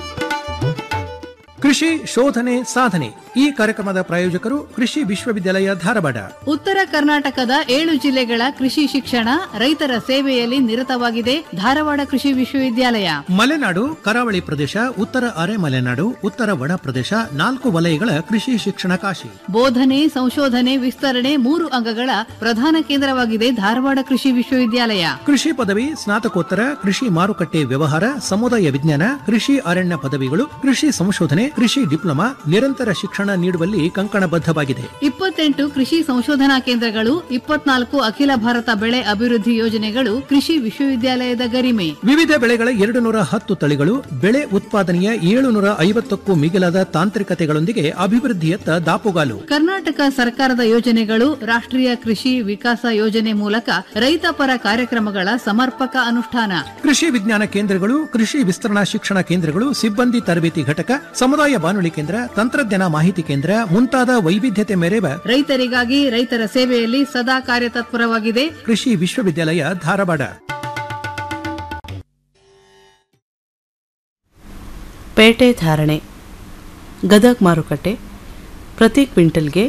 ಕೃಷಿ ಶೋಧನೆ ಸಾಧನೆ ಈ ಕಾರ್ಯಕ್ರಮದ ಪ್ರಾಯೋಜಕರು ಕೃಷಿ ವಿಶ್ವವಿದ್ಯಾಲಯ ಧಾರವಾಡ ಉತ್ತರ ಕರ್ನಾಟಕದ ಏಳು ಜಿಲ್ಲೆಗಳ ಕೃಷಿ ಶಿಕ್ಷಣ ರೈತರ ಸೇವೆಯಲ್ಲಿ ನಿರತವಾಗಿದೆ ಧಾರವಾಡ ಕೃಷಿ ವಿಶ್ವವಿದ್ಯಾಲಯ ಮಲೆನಾಡು ಕರಾವಳಿ ಪ್ರದೇಶ ಉತ್ತರ ಅರೆ ಮಲೆನಾಡು ಉತ್ತರ ಒಣ ಪ್ರದೇಶ ನಾಲ್ಕು ವಲಯಗಳ ಕೃಷಿ ಶಿಕ್ಷಣ ಕಾಶಿ ಬೋಧನೆ ಸಂಶೋಧನೆ ವಿಸ್ತರಣೆ ಮೂರು ಅಂಗಗಳ ಪ್ರಧಾನ ಕೇಂದ್ರವಾಗಿದೆ ಧಾರವಾಡ ಕೃಷಿ ವಿಶ್ವವಿದ್ಯಾಲಯ ಕೃಷಿ ಪದವಿ ಸ್ನಾತಕೋತ್ತರ ಕೃಷಿ ಮಾರುಕಟ್ಟೆ ವ್ಯವಹಾರ ಸಮುದಾಯ ವಿಜ್ಞಾನ ಕೃಷಿ ಅರಣ್ಯ ಪದವಿಗಳು ಕೃಷಿ ಸಂಶೋಧನೆ ಕೃಷಿ ಡಿಪ್ಲೊಮಾ ನಿರಂತರ ಶಿಕ್ಷಣ ನೀಡುವಲ್ಲಿ ಕಂಕಣಬದ್ಧವಾಗಿದೆ ಇಪ್ಪತ್ತೆಂಟು ಕೃಷಿ ಸಂಶೋಧನಾ ಕೇಂದ್ರಗಳು ಇಪ್ಪತ್ನಾಲ್ಕು ಅಖಿಲ ಭಾರತ ಬೆಳೆ ಅಭಿವೃದ್ಧಿ ಯೋಜನೆಗಳು ಕೃಷಿ ವಿಶ್ವವಿದ್ಯಾಲಯದ ಗರಿಮೆ ವಿವಿಧ ಬೆಳೆಗಳ ಎರಡು ನೂರ ಹತ್ತು ತಳಿಗಳು ಬೆಳೆ ಉತ್ಪಾದನೆಯ ಏಳುನೂರ ಐವತ್ತಕ್ಕೂ ಮಿಗಿಲಾದ ತಾಂತ್ರಿಕತೆಗಳೊಂದಿಗೆ ಅಭಿವೃದ್ಧಿಯತ್ತ ದಾಪುಗಾಲು ಕರ್ನಾಟಕ ಸರ್ಕಾರದ ಯೋಜನೆಗಳು ರಾಷ್ಟ್ರೀಯ ಕೃಷಿ ವಿಕಾಸ ಯೋಜನೆ ಮೂಲಕ ರೈತ ಪರ ಕಾರ್ಯಕ್ರಮಗಳ ಸಮರ್ಪಕ ಅನುಷ್ಠಾನ ಕೃಷಿ ವಿಜ್ಞಾನ ಕೇಂದ್ರಗಳು ಕೃಷಿ ವಿಸ್ತರಣಾ ಶಿಕ್ಷಣ ಕೇಂದ್ರಗಳು ಸಿಬ್ಬಂದಿ ತರಬೇತಿ ಘಟಕ ಸಮುದಾಯ ಬಾನುಲಿ ಕೇಂದ್ರ ತಂತ್ರಜ್ಞಾನ ಮಾಹಿತಿ ಕೇಂದ್ರ ಮುಂತಾದ ವೈವಿಧ್ಯತೆ ಮೆರೆವ ರೈತರಿಗಾಗಿ ರೈತರ ಸೇವೆಯಲ್ಲಿ ಸದಾ ಕಾರ್ಯತತ್ಪರವಾಗಿದೆ ಕೃಷಿ ವಿಶ್ವವಿದ್ಯಾಲಯ ಧಾರವಾಡ ಪೇಟೆ ಧಾರಣೆ ಗದಗ್ ಮಾರುಕಟ್ಟೆ ಪ್ರತಿ ಕ್ವಿಂಟಲ್ಗೆ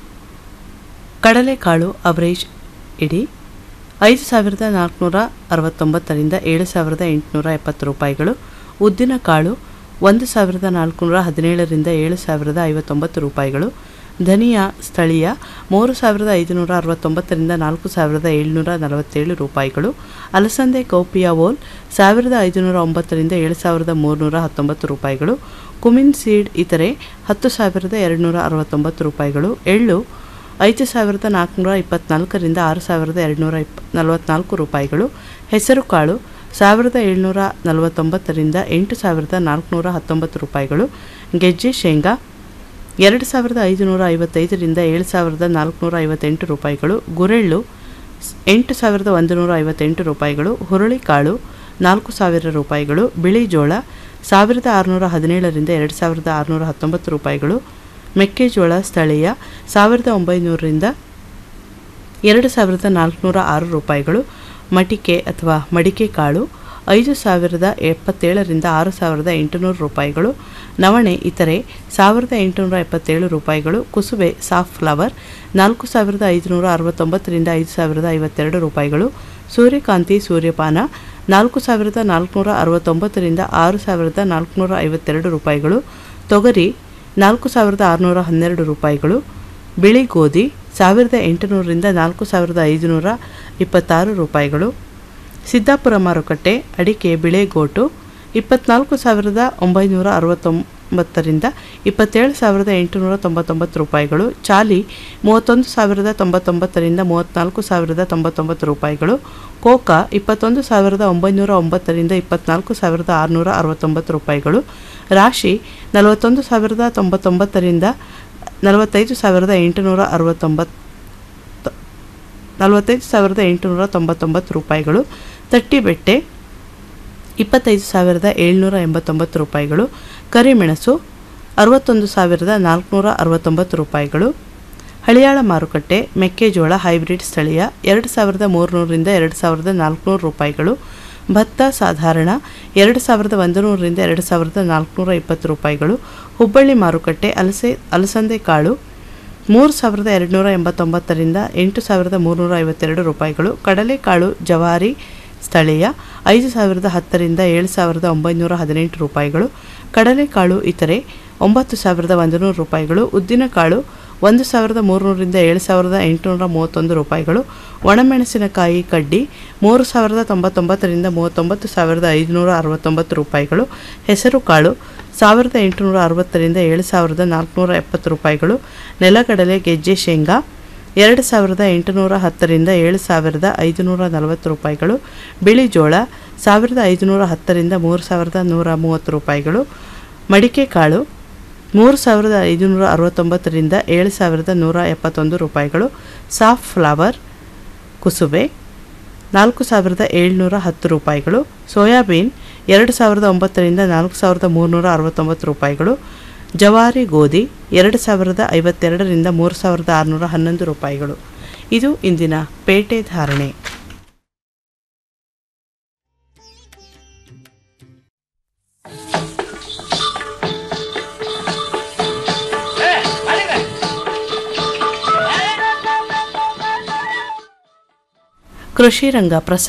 ಕಡಲೆಕಾಳು ಅವರೇಜ್ ಇಡಿ ಐದು ಸಾವಿರದ ನಾಲ್ಕುನೂರ ಅರವತ್ತೊಂಬತ್ತರಿಂದ ಏಳು ಸಾವಿರದ ಎಂಟುನೂರ ಎಪ್ಪತ್ತು ರೂಪಾಯಿಗಳು ಉದ್ದಿನ ಕಾಳು ಒಂದು ಸಾವಿರದ ನಾಲ್ಕುನೂರ ಹದಿನೇಳರಿಂದ ಏಳು ಸಾವಿರದ ಐವತ್ತೊಂಬತ್ತು ರೂಪಾಯಿಗಳು ಧನಿಯಾ ಸ್ಥಳೀಯ ಮೂರು ಸಾವಿರದ ಐದುನೂರ ಅರವತ್ತೊಂಬತ್ತರಿಂದ ನಾಲ್ಕು ಸಾವಿರದ ಏಳುನೂರ ನಲವತ್ತೇಳು ರೂಪಾಯಿಗಳು ಅಲಸಂದೆ ಕೌಪಿಯಾ ಓಲ್ ಸಾವಿರದ ಐದುನೂರ ಒಂಬತ್ತರಿಂದ ಏಳು ಸಾವಿರದ ಮೂರುನೂರ ಹತ್ತೊಂಬತ್ತು ರೂಪಾಯಿಗಳು ಕುಮಿನ್ ಸೀಡ್ ಇತರೆ ಹತ್ತು ಸಾವಿರದ ಎರಡುನೂರ ಅರವತ್ತೊಂಬತ್ತು ರೂಪಾಯಿಗಳು ಎಳ್ಳು ಐದು ಸಾವಿರದ ನಾಲ್ಕುನೂರ ಇಪ್ಪತ್ನಾಲ್ಕರಿಂದ ಆರು ಸಾವಿರದ ಎರಡುನೂರ ಇಪ್ ನಲವತ್ನಾಲ್ಕು ರೂಪಾಯಿಗಳು ಹೆಸರುಕಾಳು ಸಾವಿರದ ಏಳುನೂರ ನಲವತ್ತೊಂಬತ್ತರಿಂದ ಎಂಟು ಸಾವಿರದ ನಾಲ್ಕುನೂರ ಹತ್ತೊಂಬತ್ತು ರೂಪಾಯಿಗಳು ಗೆಜ್ಜೆ ಶೇಂಗಾ ಎರಡು ಸಾವಿರದ ಐದುನೂರ ಐವತ್ತೈದರಿಂದ ಏಳು ಸಾವಿರದ ನಾಲ್ಕುನೂರ ಐವತ್ತೆಂಟು ರೂಪಾಯಿಗಳು ಗುರೆಳ್ಳು ಸ್- ಎಂಟು ಸಾವಿರದ ಒಂದು ನೂರ ಐವತ್ತೆಂಟು ರೂಪಾಯಿಗಳು ಹುರುಳಿಕಾಳು ನಾಲ್ಕು ಸಾವಿರ ರೂಪಾಯಿಗಳು ಬಿಳಿ ಜೋಳ ಸಾವಿರದ ಆರುನೂರ ಹದಿನೇಳರಿಂದ ಎರಡು ಸಾವಿರದ ಆರುನೂರ ಹತ್ತೊಂಬತ್ತು ರೂಪಾಯಿಗಳು ಮೆಕ್ಕೆಜೋಳ ಸ್ಥಳೀಯ ಸಾವಿರದ ಒಂಬೈನೂರರಿಂದ ಎರಡು ಸಾವಿರದ ನಾಲ್ಕುನೂರ ಆರು ರೂಪಾಯಿಗಳು ಮಟಿಕೆ ಅಥವಾ ಮಡಿಕೆ ಕಾಳು ಐದು ಸಾವಿರದ ಎಪ್ಪತ್ತೇಳರಿಂದ ಆರು ಸಾವಿರದ ಎಂಟುನೂರು ರೂಪಾಯಿಗಳು ನವಣೆ ಇತರೆ ಸಾವಿರದ ಎಂಟುನೂರ ಎಪ್ಪತ್ತೇಳು ರೂಪಾಯಿಗಳು ಕುಸುಬೆ ಸಾಫ್ ಫ್ಲವರ್ ನಾಲ್ಕು ಸಾವಿರದ ಐದುನೂರ ಅರವತ್ತೊಂಬತ್ತರಿಂದ ಐದು ಸಾವಿರದ ಐವತ್ತೆರಡು ರೂಪಾಯಿಗಳು ಸೂರ್ಯಕಾಂತಿ ಸೂರ್ಯಪಾನ ನಾಲ್ಕು ಸಾವಿರದ ನಾಲ್ಕುನೂರ ಅರವತ್ತೊಂಬತ್ತರಿಂದ ಆರು ಸಾವಿರದ ನಾಲ್ಕುನೂರ ಐವತ್ತೆರಡು ರೂಪಾಯಿಗಳು ತೊಗರಿ ನಾಲ್ಕು ಸಾವಿರದ ಆರುನೂರ ಹನ್ನೆರಡು ರೂಪಾಯಿಗಳು ಬಿಳಿ ಗೋಧಿ ಸಾವಿರದ ಎಂಟುನೂರರಿಂದ ನಾಲ್ಕು ಸಾವಿರದ ಐದುನೂರ ಇಪ್ಪತ್ತಾರು ರೂಪಾಯಿಗಳು ಸಿದ್ದಾಪುರ ಮಾರುಕಟ್ಟೆ ಅಡಿಕೆ ಬಿಳೆಗೋಟು ಇಪ್ಪತ್ನಾಲ್ಕು ಸಾವಿರದ ಒಂಬೈನೂರ ಅರವತ್ತೊಂಬತ್ತರಿಂದ ಇಪ್ಪತ್ತೇಳು ಸಾವಿರದ ಎಂಟುನೂರ ತೊಂಬತ್ತೊಂಬತ್ತು ರೂಪಾಯಿಗಳು ಚಾಲಿ ಮೂವತ್ತೊಂದು ಸಾವಿರದ ತೊಂಬತ್ತೊಂಬತ್ತರಿಂದ ಮೂವತ್ತ್ನಾಲ್ಕು ಸಾವಿರದ ತೊಂಬತ್ತೊಂಬತ್ತು ರೂಪಾಯಿಗಳು ಕೋಕಾ ಇಪ್ಪತ್ತೊಂದು ಸಾವಿರದ ಒಂಬೈನೂರ ಒಂಬತ್ತರಿಂದ ಇಪ್ಪತ್ನಾಲ್ಕು ಸಾವಿರದ ಆರುನೂರ ಅರವತ್ತೊಂಬತ್ತು ರೂಪಾಯಿಗಳು ರಾಶಿ ನಲವತ್ತೊಂದು ಸಾವಿರದ ತೊಂಬತ್ತೊಂಬತ್ತರಿಂದ ನಲವತ್ತೈದು ಸಾವಿರದ ಎಂಟುನೂರ ಅರವತ್ತೊಂಬತ್ತು ನಲವತ್ತೈದು ಸಾವಿರದ ಎಂಟುನೂರ ತೊಂಬತ್ತೊಂಬತ್ತು ರೂಪಾಯಿಗಳು ತಟ್ಟಿಬೆಟ್ಟೆ ಇಪ್ಪತ್ತೈದು ಸಾವಿರದ ಏಳ್ನೂರ ಎಂಬತ್ತೊಂಬತ್ತು ರೂಪಾಯಿಗಳು ಕರಿಮೆಣಸು ಅರವತ್ತೊಂದು ಸಾವಿರದ ನಾಲ್ಕುನೂರ ಅರವತ್ತೊಂಬತ್ತು ರೂಪಾಯಿಗಳು ಹಳಿಯಾಳ ಮಾರುಕಟ್ಟೆ ಮೆಕ್ಕೆಜೋಳ ಹೈಬ್ರಿಡ್ ಸ್ಥಳೀಯ ಎರಡು ಸಾವಿರದ ಮೂರುನೂರರಿಂದ ಎರಡು ಸಾವಿರದ ನಾಲ್ಕುನೂರು ರೂಪಾಯಿಗಳು ಭತ್ತ ಸಾಧಾರಣ ಎರಡು ಸಾವಿರದ ಒಂದು ನೂರರಿಂದ ಎರಡು ಸಾವಿರದ ನಾಲ್ಕುನೂರ ಇಪ್ಪತ್ತು ರೂಪಾಯಿಗಳು ಹುಬ್ಬಳ್ಳಿ ಮಾರುಕಟ್ಟೆ ಅಲಸೆ ಅಲಸಂದೆ ಕಾಳು ಮೂರು ಸಾವಿರದ ಎರಡುನೂರ ಎಂಬತ್ತೊಂಬತ್ತರಿಂದ ಎಂಟು ಸಾವಿರದ ಮೂರುನೂರ ಐವತ್ತೆರಡು ರೂಪಾಯಿಗಳು ಕಡಲೆಕಾಳು ಜವಾರಿ ಸ್ಥಳೀಯ ಐದು ಸಾವಿರದ ಹತ್ತರಿಂದ ಏಳು ಸಾವಿರದ ಒಂಬೈನೂರ ಹದಿನೆಂಟು ರೂಪಾಯಿಗಳು ಕಡಲೆಕಾಳು ಇತರೆ ಒಂಬತ್ತು ಸಾವಿರದ ಒಂದು ನೂರು ರೂಪಾಯಿಗಳು ಉದ್ದಿನಕಾಳು ಒಂದು ಸಾವಿರದ ಮೂರುನೂರರಿಂದ ಏಳು ಸಾವಿರದ ಎಂಟುನೂರ ಮೂವತ್ತೊಂದು ರೂಪಾಯಿಗಳು ಒಣಮೆಣಸಿನಕಾಯಿ ಕಡ್ಡಿ ಮೂರು ಸಾವಿರದ ತೊಂಬತ್ತೊಂಬತ್ತರಿಂದ ಮೂವತ್ತೊಂಬತ್ತು ಸಾವಿರದ ಐದುನೂರ ಅರವತ್ತೊಂಬತ್ತು ರೂಪಾಯಿಗಳು ಹೆಸರುಕಾಳು ಸಾವಿರದ ಎಂಟುನೂರ ಅರವತ್ತರಿಂದ ಏಳು ಸಾವಿರದ ನಾಲ್ಕುನೂರ ಎಪ್ಪತ್ತು ರೂಪಾಯಿಗಳು ನೆಲಗಡಲೆ ಗೆಜ್ಜೆ ಶೇಂಗಾ ಎರಡು ಸಾವಿರದ ಎಂಟುನೂರ ಹತ್ತರಿಂದ ಏಳು ಸಾವಿರದ ಐದುನೂರ ನಲವತ್ತು ರೂಪಾಯಿಗಳು ಬಿಳಿ ಜೋಳ ಸಾವಿರದ ಐದುನೂರ ಹತ್ತರಿಂದ ಮೂರು ಸಾವಿರದ ನೂರ ಮೂವತ್ತು ರೂಪಾಯಿಗಳು ಮಡಿಕೆ ಕಾಳು ಮೂರು ಸಾವಿರದ ಐದುನೂರ ಅರವತ್ತೊಂಬತ್ತರಿಂದ ಏಳು ಸಾವಿರದ ನೂರ ಎಪ್ಪತ್ತೊಂದು ರೂಪಾಯಿಗಳು ಸಾಫ್ ಫ್ಲವರ್ ಕುಸುಬೆ ನಾಲ್ಕು ಸಾವಿರದ ಏಳ್ನೂರ ಹತ್ತು ರೂಪಾಯಿಗಳು ಸೋಯಾಬೀನ್ ಎರಡು ಸಾವಿರದ ಒಂಬತ್ತರಿಂದ ನಾಲ್ಕು ಸಾವಿರದ ಮೂರುನೂರ ಅರವತ್ತೊಂಬತ್ತು ರೂಪಾಯಿಗಳು ಜವಾರಿ ಗೋಧಿ ಎರಡು ಸಾವಿರದ ಐವತ್ತೆರಡರಿಂದ ಮೂರು ಸಾವಿರದ ಆರುನೂರ ಹನ್ನೊಂದು ರೂಪಾಯಿಗಳು ಇದು ಇಂದಿನ ಪೇಟೆ ಧಾರಣೆ ಕೃಷಿ ರಂಗ ಪ್ರಸಾರ